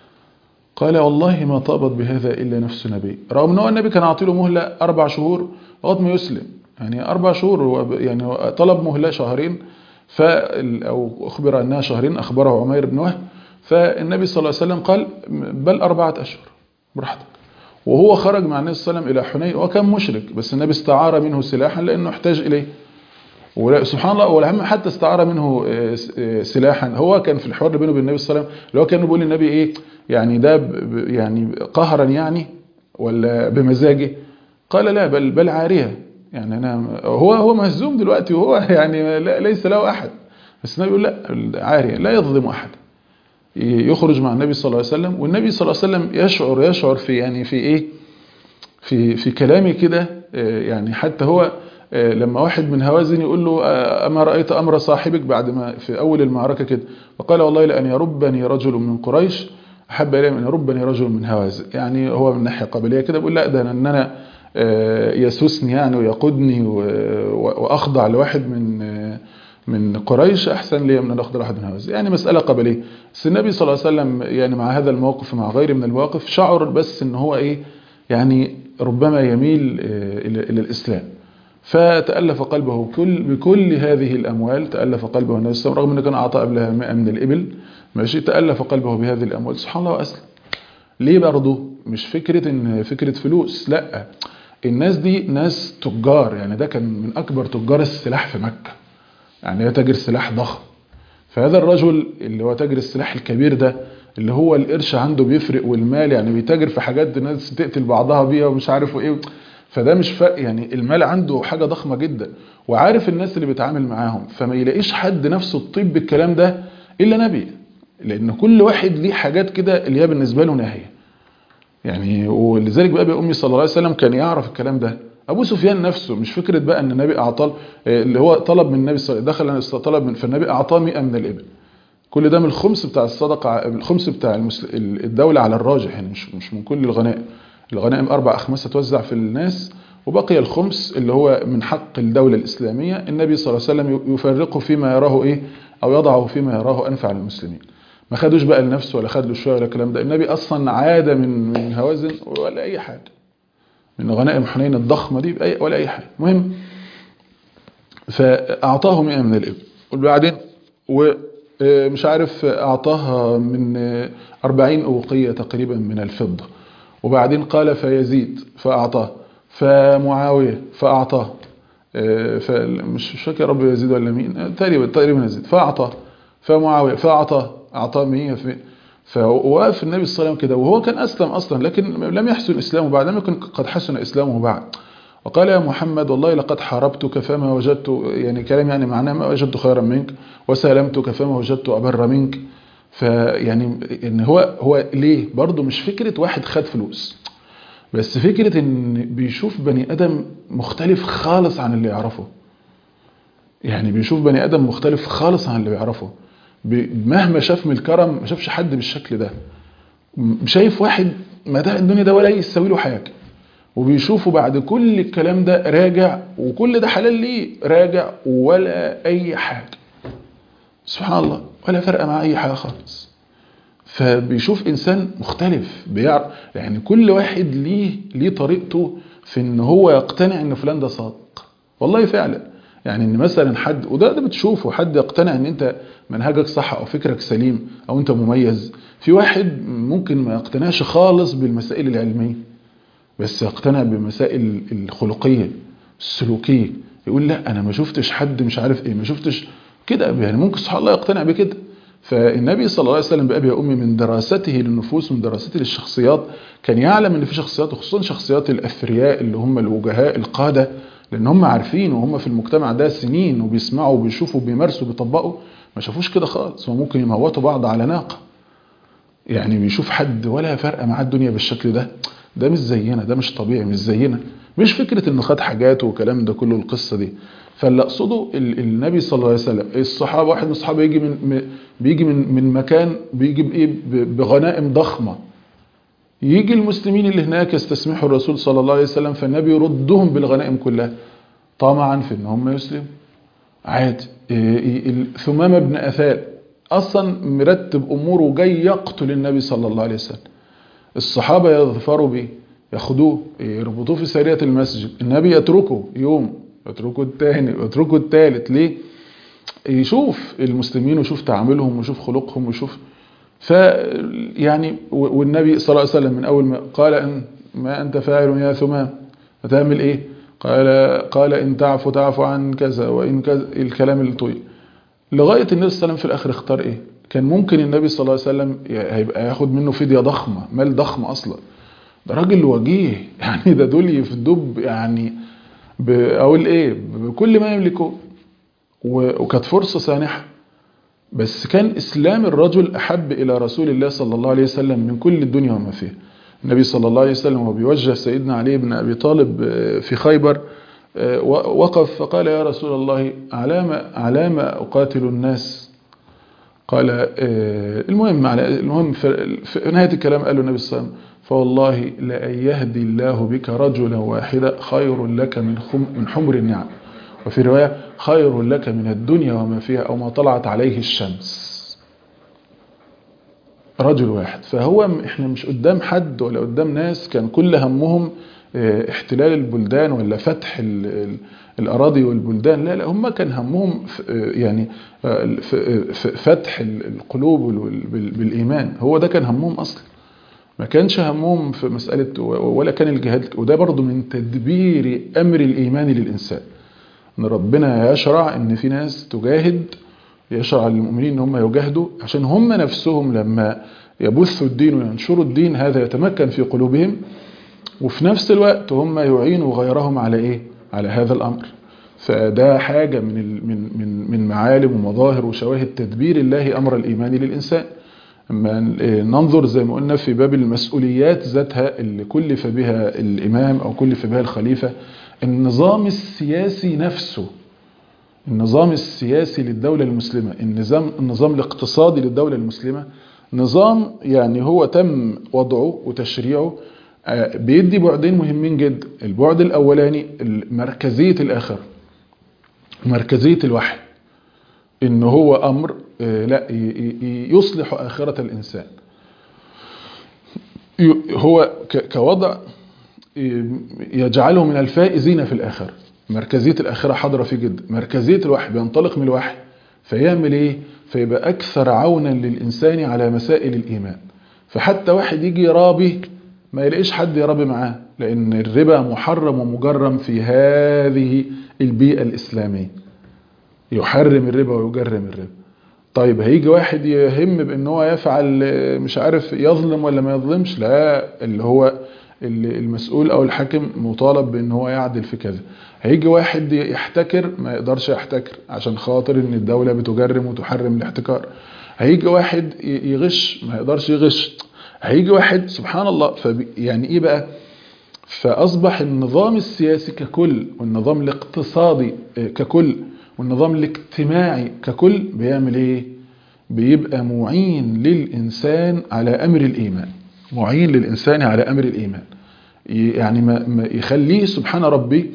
قال والله ما طابت بهذا إلا نفس نبي رغم أنه النبي كان عاطيله مهلة أربع شهور لغايه ما يسلم يعني أربع شهور يعني طلب مهلة شهرين ف أو أخبر أنها شهرين أخبره عمير بن وهب فالنبي صلى الله عليه وسلم قال بل أربعة أشهر براحتك وهو خرج مع النبي صلى الله عليه وسلم إلى حنين وكان مشرك بس النبي استعار منه سلاحا لأنه احتاج إليه وسبحان الله والهم حتى استعار منه سلاحا هو كان في الحوار بينه وبين النبي صلى الله عليه وسلم اللي هو كان بيقول للنبي ايه يعني ده يعني قهرا يعني ولا بمزاجه قال لا بل بل عاريه يعني انا هو هو مهزوم دلوقتي وهو يعني ليس له احد بس النبي يقول لا عاريه لا يظلم احد يخرج مع النبي صلى الله عليه وسلم والنبي صلى الله عليه وسلم يشعر يشعر في يعني في ايه في في كلامه كده يعني حتى هو لما واحد من هوازن يقول له أما رأيت أمر صاحبك بعد ما في أول المعركة كده فقال والله لأن يربني رجل من قريش أحب إلي من يربني رجل من هوازن يعني هو من ناحية قبلية كده بيقول لا ده أن أنا يسوسني يعني ويقودني وأخضع لواحد من من قريش أحسن لي من أن أخضع لواحد من هوازن يعني مسألة قبلية بس النبي صلى الله عليه وسلم يعني مع هذا الموقف ومع غيره من المواقف شعر بس أن هو إيه يعني ربما يميل إلى الإسلام فتألف قلبه كل بكل هذه الأموال تألف قلبه النبي صلى الله عليه وسلم رغم أنه كان أعطى قبلها 100 من الإبل ماشي تألف قلبه بهذه الأموال سبحان الله وأسلم ليه برضه مش فكرة إن فكرة فلوس لا الناس دي ناس تجار يعني ده كان من أكبر تجار السلاح في مكة يعني هو تاجر سلاح ضخم فهذا الرجل اللي هو تاجر السلاح الكبير ده اللي هو القرش عنده بيفرق والمال يعني بيتاجر في حاجات الناس تقتل بعضها بيها ومش عارف ايه فده مش فرق يعني المال عنده حاجة ضخمة جدا وعارف الناس اللي بيتعامل معاهم فما يلاقيش حد نفسه الطيب بالكلام ده إلا نبي لأن كل واحد ليه حاجات كده اللي هي بالنسبة له ناهية يعني ولذلك بقى أمي صلى الله عليه وسلم كان يعرف الكلام ده أبو سفيان نفسه مش فكرة بقى أن النبي أعطاه اللي هو طلب من النبي صلى الله عليه وسلم دخل طلب من فالنبي أعطاه 100 من الإبل كل ده من الخمس بتاع الصدقة الخمس بتاع الدولة على الراجح يعني مش مش من كل الغنائم الغنائم أربع أخماسة توزع في الناس وبقي الخمس اللي هو من حق الدولة الإسلامية النبي صلى الله عليه وسلم يفرقه فيما يراه إيه أو يضعه فيما يراه أنفع للمسلمين ما خدوش بقى لنفسه ولا خد له شوية ولا الكلام ده النبي أصلا عاد من من هوازن ولا أي حاجة من غنائم حنين الضخمة دي بأي ولا أي حاجة المهم فأعطاه 100 من الإبل وبعدين ومش عارف أعطاها من 40 أوقية تقريبا من الفضة وبعدين قال فيزيد فأعطاه فمعاوية فأعطاه فمش فاكر رب يزيد ولا مين تقريبا تقريبا يزيد فأعطاه فمعاوية فأعطاه أعطاه 100 في فوقف النبي صلى الله عليه وسلم كده وهو كان أسلم أصلا لكن لم يحسن إسلامه بعد لم يكن قد حسن إسلامه بعد وقال يا محمد والله لقد حاربتك فما وجدت يعني كلام يعني معناه ما وجدت خيرا منك وسالمتك فما وجدت أبر منك فيعني ان هو هو ليه برضه مش فكرة واحد خد فلوس بس فكرة ان بيشوف بني ادم مختلف خالص عن اللي يعرفه يعني بيشوف بني ادم مختلف خالص عن اللي بيعرفه ب- مهما شاف من الكرم ما شافش حد بالشكل ده م- شايف واحد متاع الدنيا ده ولا يساوي له حاجه وبيشوفه بعد كل الكلام ده راجع وكل ده حلال ليه راجع ولا اي حاجه سبحان الله ولا فرق مع اي حاجه خالص فبيشوف انسان مختلف بيعرف يعني كل واحد ليه ليه طريقته في ان هو يقتنع ان فلان ده صادق والله فعلا يعني ان مثلا حد وده ده بتشوفه حد يقتنع ان انت منهجك صح او فكرك سليم او انت مميز في واحد ممكن ما يقتنعش خالص بالمسائل العلميه بس يقتنع بالمسائل الخلقيه السلوكيه يقول لا انا ما شفتش حد مش عارف ايه ما شفتش كده يعني ممكن سبحان الله يقتنع بكده فالنبي صلى الله عليه وسلم بأبي وأمي من دراسته للنفوس من دراسته للشخصيات كان يعلم ان في شخصيات وخصوصا شخصيات الأثرياء اللي هم الوجهاء القادة لأن هم عارفين وهم في المجتمع ده سنين وبيسمعوا وبيشوفوا وبيمارسوا وبيطبقوا ما شافوش كده خالص وممكن يموتوا بعض على ناقة يعني بيشوف حد ولا فرق مع الدنيا بالشكل ده ده مش زينا ده مش طبيعي مش زينا مش فكرة انه خد حاجاته والكلام ده كله القصة دي فاللي اقصده ال- النبي صلى الله عليه وسلم الصحابة واحد من الصحابة يجي من م- بيجي من من مكان بيجي بايه ب- بغنائم ضخمة يجي المسلمين اللي هناك يستسمحوا الرسول صلى الله عليه وسلم فالنبي يردهم بالغنائم كلها طمعا في ان هم يسلموا عادي إيه- إيه- ثمامة بن أثال أصلا مرتب أموره وجاي يقتل النبي صلى الله عليه وسلم الصحابة يظفروا بيه ياخدوه يربطوه في سرية المسجد النبي يتركه يوم يتركه التاني ويتركه التالت ليه يشوف المسلمين ويشوف تعاملهم ويشوف خلقهم ويشوف ف يعني و- والنبي صلى الله عليه وسلم من اول ما قال ان ما انت فاعل يا ثمام هتعمل ايه قال قال ان تعفو تعفو عن كذا وان كذا الكلام الطويل لغايه النبي صلى الله عليه وسلم في الاخر اختار ايه كان ممكن النبي صلى الله عليه وسلم ي- هيبقى ياخد منه فديه ضخمه مال ضخم اصلا ده راجل وجيه يعني ده دول يفدوه يعني ب- اقول ايه بكل ما يملكه و- وكانت فرصه سانحه بس كان إسلام الرجل أحب إلى رسول الله صلى الله عليه وسلم من كل الدنيا وما فيها النبي صلى الله عليه وسلم وهو بيوجه سيدنا علي بن أبي طالب آه، في خيبر آه، و- وقف فقال يا رسول الله علام علام أقاتل الناس قال آه، المهم على المهم في في نهاية الكلام قال له النبي صلى الله عليه وسلم فوالله لأن يهدي الله بك رجلا واحدا خير لك من خم من حمر النعم وفي رواية خير لك من الدنيا وما فيها أو ما طلعت عليه الشمس رجل واحد فهو م- احنا مش قدام حد ولا قدام ناس كان كل همهم اه، احتلال البلدان ولا فتح ال- ال- الأراضي والبلدان لا لا هم كان همهم ف- اه، يعني اه، ف- ف- فتح ال- القلوب وال- بال- بالإيمان هو ده كان همهم أصلا ما كانش همهم في مسألة و- ولا كان الجهاد وده برضو من تدبير أمر الإيمان للإنسان ان ربنا يشرع ان في ناس تجاهد يشرع للمؤمنين ان هم يجاهدوا عشان هم نفسهم لما يبثوا الدين وينشروا الدين هذا يتمكن في قلوبهم وفي نفس الوقت هم يعينوا غيرهم على ايه على هذا الامر فده حاجة من ال- من من من معالم ومظاهر وشواهد تدبير الله امر الايمان للانسان اما ننظر زي ما قلنا في باب المسؤوليات ذاتها اللي كلف بها الامام او كلف بها الخليفة النظام السياسي نفسه النظام السياسي للدولة المسلمة النظام النظام الاقتصادي للدولة المسلمة نظام يعني هو تم وضعه وتشريعه آه، بيدي بعدين مهمين جدا البعد الأولاني مركزية الآخر مركزية الوحي إن هو أمر آه، لا ي- ي- يصلح آخرة الإنسان ي- هو ك- كوضع يجعله من الفائزين في الآخرة مركزية الآخرة حاضرة فيه جدا مركزية الوحي بينطلق من الوحي فيعمل إيه فيبقى أكثر عونا للإنسان على مسائل الإيمان فحتى واحد يجي يرابي ما يلاقيش حد يرابي معاه لأن الربا محرم ومجرم في هذه البيئة الإسلامية يحرم الربا ويجرم الربا طيب هيجي واحد يهم بان هو يفعل آه، مش عارف يظلم ولا ما يظلمش لا اللي هو اللي المسؤول او الحاكم مطالب بان هو يعدل في كذا هيجي واحد يحتكر ما يقدرش يحتكر عشان خاطر ان الدولة بتجرم وتحرم الاحتكار هيجي واحد ي- يغش ما يقدرش يغش هيجي واحد سبحان الله فب يعني ايه بقى فأصبح النظام السياسي ككل والنظام الاقتصادي ككل والنظام الاجتماعي ككل بيعمل ايه بيبقى معين للإنسان على أمر الإيمان معين للإنسان على أمر الإيمان يعني ما ما يخليه سبحان ربي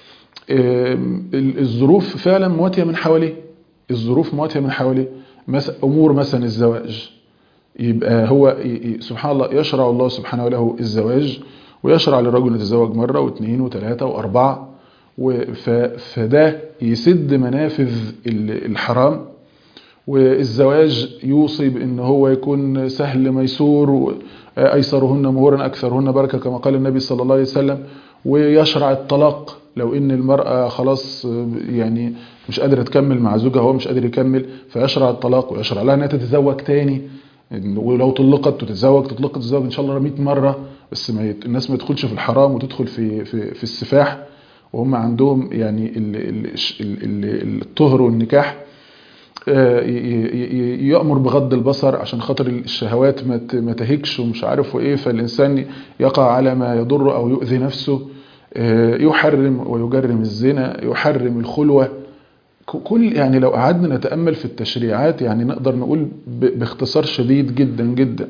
الظروف فعلا مواتية من حواليه الظروف مواتية من حواليه أمور مثلا الزواج يبقى هو سبحان الله يشرع الله سبحانه له الزواج ويشرع للرجل يتزوج مرة واثنين وثلاثة وأربعة فده يسد منافذ الحرام والزواج يوصي بأن هو يكون سهل ميسور أيسرهن مهورا أكثرهن بركة كما قال النبي صلى الله عليه وسلم ويشرع الطلاق لو ان المرأة خلاص يعني مش قادرة تكمل مع زوجها هو مش قادر يكمل فيشرع الطلاق ويشرع لها انها تتزوج تاني ولو طلقت وتتزوج تطلق تتزوج ان شاء الله 100 مرة بس ما يت... الناس ما تدخلش في الحرام وتدخل في في في السفاح وهم عندهم يعني ال... ال... ال... الطهر والنكاح يأمر بغض البصر عشان خاطر الشهوات ما تهكش ومش عارف وايه فالإنسان يقع على ما يضر أو يؤذي نفسه يحرم ويجرم الزنا يحرم الخلوة كل يعني لو قعدنا نتأمل في التشريعات يعني نقدر نقول باختصار شديد جدا جدا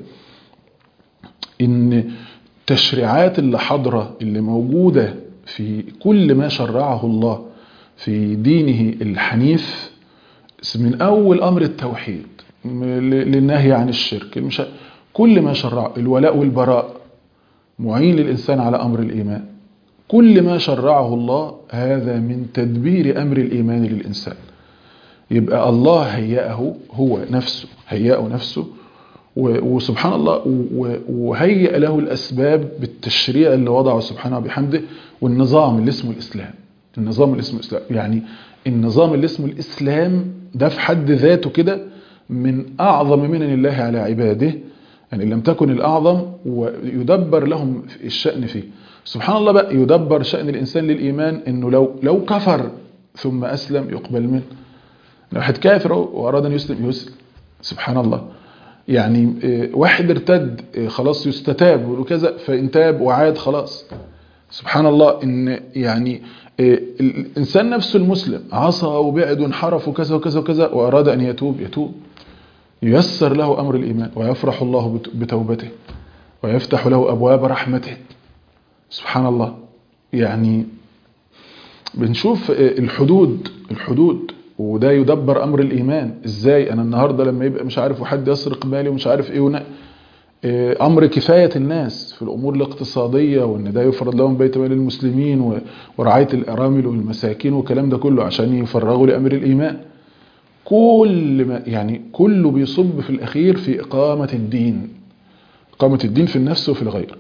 ان التشريعات اللي حاضرة اللي موجودة في كل ما شرعه الله في دينه الحنيف من أول أمر التوحيد للنهي عن الشرك كل ما شرعه الولاء والبراء معين للإنسان على أمر الإيمان كل ما شرعه الله هذا من تدبير أمر الإيمان للإنسان يبقى الله هيأه هو نفسه هيأه نفسه وسبحان الله وهيأ له الأسباب بالتشريع اللي وضعه سبحانه وبحمده والنظام اللي اسمه الإسلام النظام اللي اسمه الإسلام يعني النظام اللي اسمه الإسلام ده في حد ذاته كده من أعظم منن الله على عباده يعني لم تكن الأعظم ويدبر لهم الشأن فيه سبحان الله بقى يدبر شأن الإنسان للإيمان إنه لو لو كفر ثم أسلم يقبل منه لو واحد كافر وأراد أن يسلم يسلم سبحان الله يعني واحد ارتد خلاص يستتاب وكذا فإن تاب وعاد خلاص سبحان الله إن يعني الإنسان نفسه المسلم عصى وبعد وانحرف وكذا وكذا وكذا وأراد أن يتوب يتوب ييسر له أمر الإيمان ويفرح الله بتوبته ويفتح له أبواب رحمته سبحان الله يعني بنشوف الحدود الحدود وده يدبر أمر الإيمان إزاي أنا النهاردة لما يبقى مش عارف وحد يسرق مالي ومش عارف إيه ونق أمر كفاية الناس في الأمور الاقتصادية وإن ده يفرض لهم بيت مال المسلمين ورعاية الأرامل والمساكين والكلام ده كله عشان يفرغوا لأمر الإيمان كل ما يعني كله بيصب في الأخير في إقامة الدين إقامة الدين في النفس وفي الغير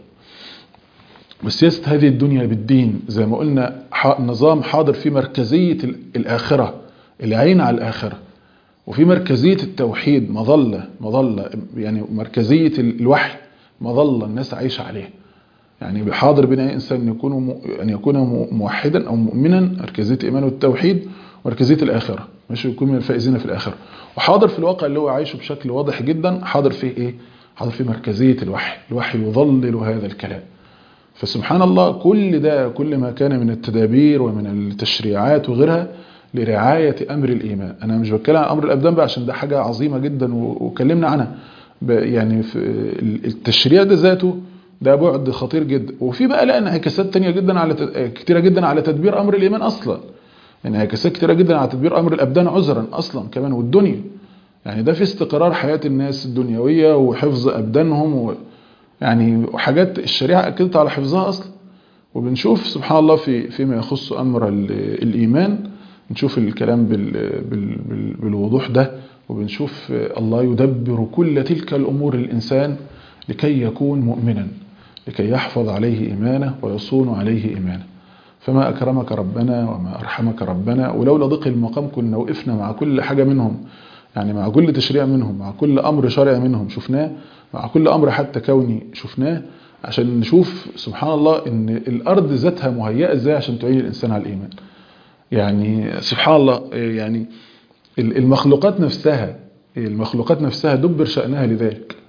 وسياسة هذه الدنيا بالدين زي ما قلنا نظام حاضر في مركزية الآخرة العين على الآخرة وفي مركزية التوحيد مظلة مظلة يعني مركزية الوحي مظلة الناس عايشة عليها يعني بحاضر بين أي إنسان أن يكون أن يكون موحدا أو مؤمنا مركزية الإيمان والتوحيد ومركزية الآخرة مش يكون من الفائزين في الآخرة وحاضر في الواقع اللي هو عايشه بشكل واضح جدا حاضر فيه إيه؟ حاضر فيه مركزية الوحي الوحي يظلل هذا الكلام فسبحان الله كل ده كل ما كان من التدابير ومن التشريعات وغيرها لرعاية أمر الإيمان أنا مش بتكلم عن أمر الأبدان بقى عشان ده حاجة عظيمة جدا وكلمنا عنها يعني في التشريع ده ذاته ده بعد خطير جدا وفي بقى لا انعكاسات تانية جدا على كتيرة جدا على تدبير أمر الإيمان أصلا انعكاسات كتيرة جدا على تدبير أمر الأبدان عذرا أصلا كمان والدنيا يعني ده في استقرار حياة الناس الدنيوية وحفظ أبدانهم و يعني وحاجات الشريعة أكدت على حفظها أصلا وبنشوف سبحان الله في فيما يخص أمر الإيمان نشوف الكلام بال بال بال بالوضوح ده وبنشوف الله يدبر كل تلك الأمور للإنسان لكي يكون مؤمنا لكي يحفظ عليه إيمانه ويصون عليه إيمانه فما أكرمك ربنا وما أرحمك ربنا ولولا ضيق المقام كنا وقفنا مع كل حاجة منهم يعني مع كل تشريع منهم مع كل أمر شرعي منهم شفناه مع كل أمر حتى كوني شفناه عشان نشوف سبحان الله ان الأرض ذاتها مهيئة ازاي عشان تعين الإنسان على الإيمان يعني سبحان الله يعني المخلوقات نفسها المخلوقات نفسها دبر شأنها لذلك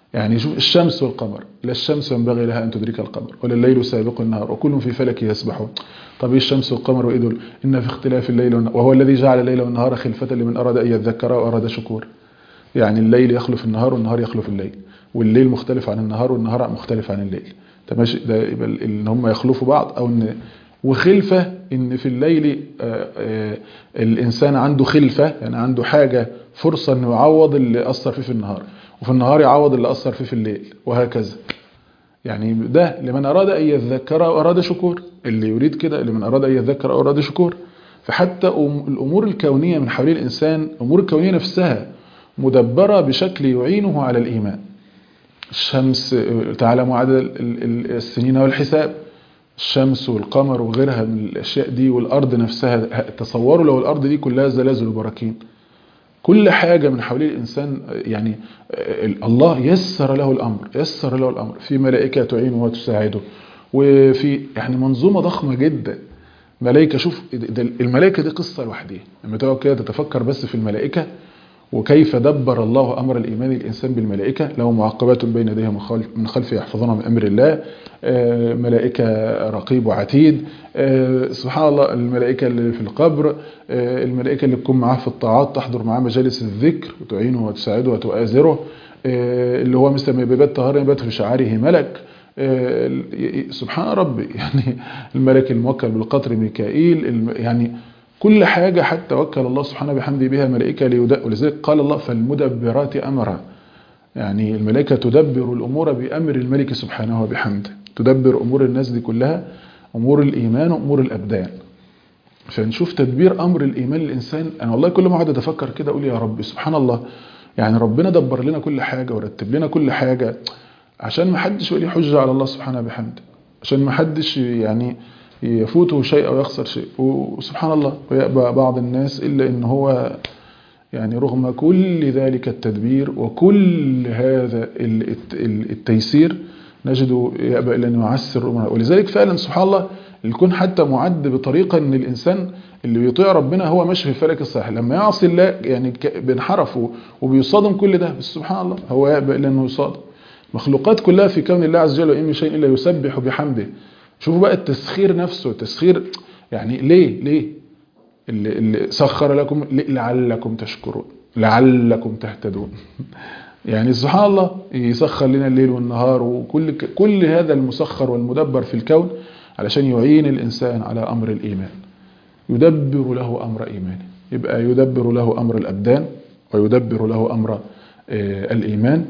يعني شوف الشمس والقمر لا الشمس ينبغي لها أن تدرك القمر ولا الليل سابق النهار وكل في فلك يسبحون طب ايه الشمس والقمر وايه دول إن في اختلاف الليل والنهار وهو الذي جعل الليل والنهار خلفة لمن أراد أن يذكر وأراد شكور يعني الليل يخلف النهار والنهار يخلف الليل والليل مختلف عن النهار والنهار مختلف عن الليل ده ماشي ده يبقى ان هم يخلفوا بعض او ان وخلفة ان في الليل آآ آآ الانسان عنده خلفة يعني عنده حاجة فرصة انه يعوض اللي اثر فيه في النهار وفي النهار يعوض اللي اثر فيه في الليل وهكذا يعني ده لمن اراد ان يذكر واراد شكور اللي يريد كده لمن اراد ان يذكر او اراد شكور فحتى الامور الكونية من حوالين الانسان الامور الكونية نفسها مدبرة بشكل يعينه على الايمان الشمس تعلم عدد السنين والحساب الشمس والقمر وغيرها من الأشياء دي والأرض نفسها تصوروا لو الأرض دي كلها زلازل وبراكين كل حاجة من حوالين الإنسان يعني الله يسر له الأمر يسر له الأمر في ملائكة تعينه وتساعده وفي يعني منظومة ضخمة جدا ملائكة شوف الملائكة دي قصة لوحدها لما تقعد كده تتفكر بس في الملائكة وكيف دبر الله أمر الإيمان الإنسان بالملائكة له معقبات بين يديها من خلفه يحفظون من أمر الله ملائكة رقيب وعتيد سبحان الله الملائكة اللي في القبر الملائكة اللي تكون معاه في الطاعات تحضر معاه مجالس الذكر وتعينه وتساعده وتؤازره اللي هو مثل ما بيبات طهارا يبات في شعاره ملك سبحان ربي يعني الملك الموكل بالقطر ميكائيل يعني كل حاجة حتى وكل الله سبحانه بحمده بها ملائكة ليدق ولذلك قال الله فالمدبرات أمرا يعني الملائكة تدبر الأمور بأمر الملك سبحانه وبحمده تدبر أمور الناس دي كلها أمور الإيمان وأمور الأبدان فنشوف تدبير أمر الإيمان للإنسان أنا والله كل ما أقعد أتفكر كده أقول يا رب سبحان الله يعني ربنا دبر لنا كل حاجة ورتب لنا كل حاجة عشان ما حدش يقول حجة على الله سبحانه بحمده عشان ما حدش يعني يفوته شيء أو يخسر شيء وسبحان الله ويأبى بعض الناس إلا إن هو يعني رغم كل ذلك التدبير وكل هذا التيسير نجد يأبى إلا أن يعسر ولذلك فعلا سبحان الله الكون حتى معد بطريقة أن الإنسان اللي بيطيع ربنا هو ماشي في الفلك الصحيح لما يعصي الله يعني بينحرف وبيصادم كل ده بس سبحان الله هو يأبى إلا أنه يصادم مخلوقات كلها في كون الله عز وجل وإن من شيء إلا يسبح بحمده شوفوا بقى التسخير نفسه التسخير يعني ليه ليه اللي, اللي سخر لكم لعلكم تشكرون لعلكم تهتدون يعني سبحان الله يسخر لنا الليل والنهار وكل كل هذا المسخر والمدبر في الكون علشان يعين الإنسان على أمر الإيمان يدبر له أمر إيمانه يبقى يدبر له أمر الأبدان ويدبر له أمر الإيمان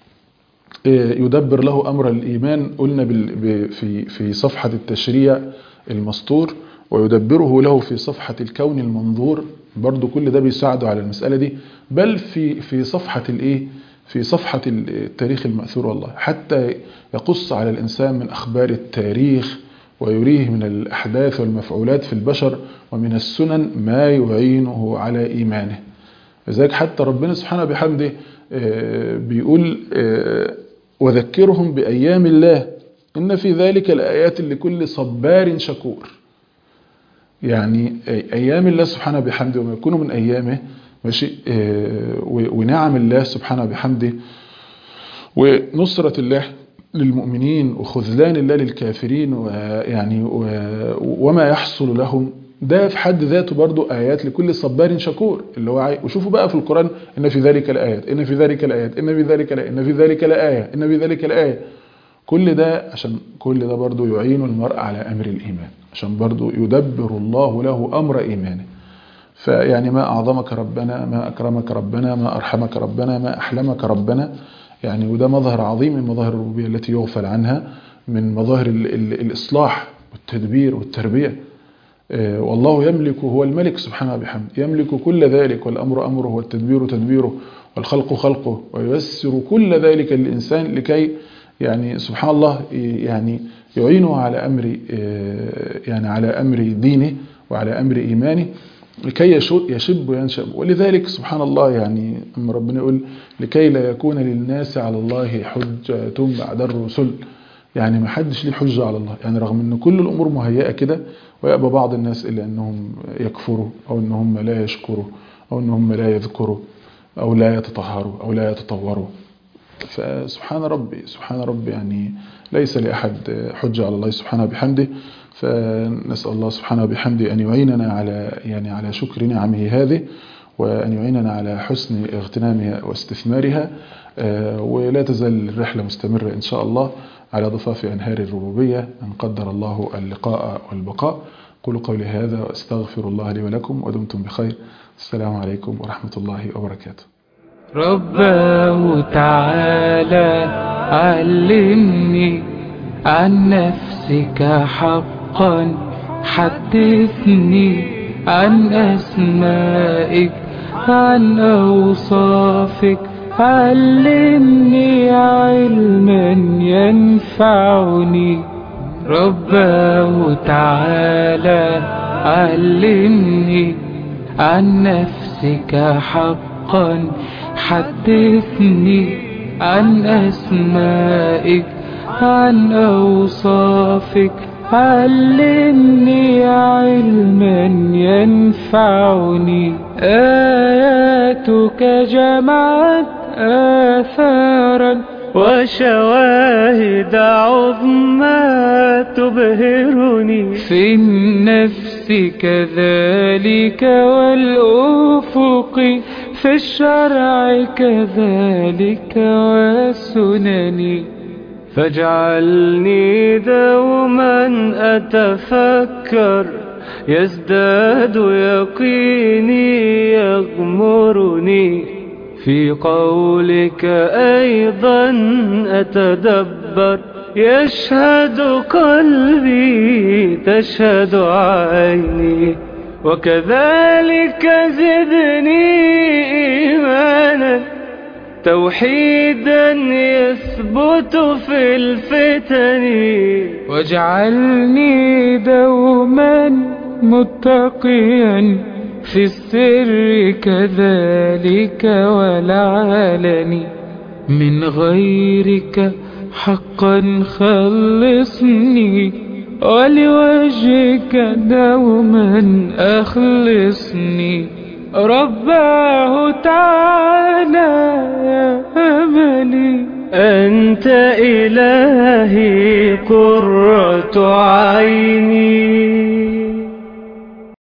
يدبر له أمر الإيمان قلنا في في صفحة التشريع المسطور ويدبره له في صفحة الكون المنظور برضو كل ده بيساعده على المسألة دي بل في في صفحة الايه في صفحة التاريخ المأثور والله حتى يقص على الإنسان من أخبار التاريخ ويريه من الأحداث والمفعولات في البشر ومن السنن ما يعينه على إيمانه لذلك حتى ربنا سبحانه بحمده بيقول وذكرهم بأيام الله إن في ذلك الآيات لكل صبار شكور يعني أيام الله سبحانه بحمده وما يكون من أيامه ماشي ونعم الله سبحانه بحمده ونصرة الله للمؤمنين وخذلان الله للكافرين ويعني وما يحصل لهم ده في حد ذاته برضو آيات لكل صبار شكور اللي هو عاي... وشوفوا بقى في القرآن إن في ذلك الآيات إن في ذلك الآيات إن في ذلك الآيات إن في ذلك الآية إن في ذلك الآية كل ده عشان كل ده برضو يعين المرء على أمر الإيمان عشان برضو يدبر الله له أمر إيمانه فيعني ما أعظمك ربنا ما أكرمك ربنا ما أرحمك ربنا ما أحلمك ربنا يعني وده مظهر عظيم من مظاهر الربوبية التي يغفل عنها من مظاهر ال ال الإصلاح والتدبير والتربية والله يملك هو الملك سبحانه بحمد يملك كل ذلك والأمر أمره والتدبير تدبيره والخلق خلقه وييسر كل ذلك للإنسان لكي يعني سبحان الله يعني يعينه على أمر يعني على أمر دينه وعلى أمر إيمانه لكي يشب وينشب ولذلك سبحان الله يعني أما ربنا يقول لكي لا يكون للناس على الله حجة بعد الرسل يعني ما حدش ليه حجة على الله يعني رغم ان كل الامور مهيئة كده ويأبى بعض الناس الا انهم يكفروا او انهم لا يشكروا او انهم لا يذكروا او لا يتطهروا او لا يتطوروا فسبحان ربي سبحان ربي يعني ليس لأحد حجة على الله سبحانه وبحمده فنسأل الله سبحانه وبحمده أن يعيننا على يعني على شكر نعمه هذه وأن يعيننا على حسن اغتنامها واستثمارها ولا تزال الرحلة مستمرة إن شاء الله على ضفاف أنهار الربوبية أن قدر الله اللقاء والبقاء قولوا قولي هذا وأستغفر الله لي ولكم ودمتم بخير السلام عليكم ورحمة الله وبركاته رباه تعالى علمني عن نفسك حقا حدثني عن أسمائك عن أوصافك علمني علما ينفعني رباه تعالى علمني عن نفسك حقا حدثني عن أسمائك عن أوصافك علمني علما ينفعني آياتك جمعت آثارا وشواهد عظمى تبهرني في النفس كذلك والأفق في الشرع كذلك والسنن فاجعلني دوما أتفكر يزداد يقيني يغمرني في قولك أيضا أتدبر يشهد قلبي تشهد عيني وكذلك زدني إيمانا توحيدا يثبت في الفتن واجعلني دوما متقيا في السر كذلك والعلن من غيرك حقا خلصني ولوجهك دوما أخلصني رباه تعالى يا أملي أنت إلهي قرة عيني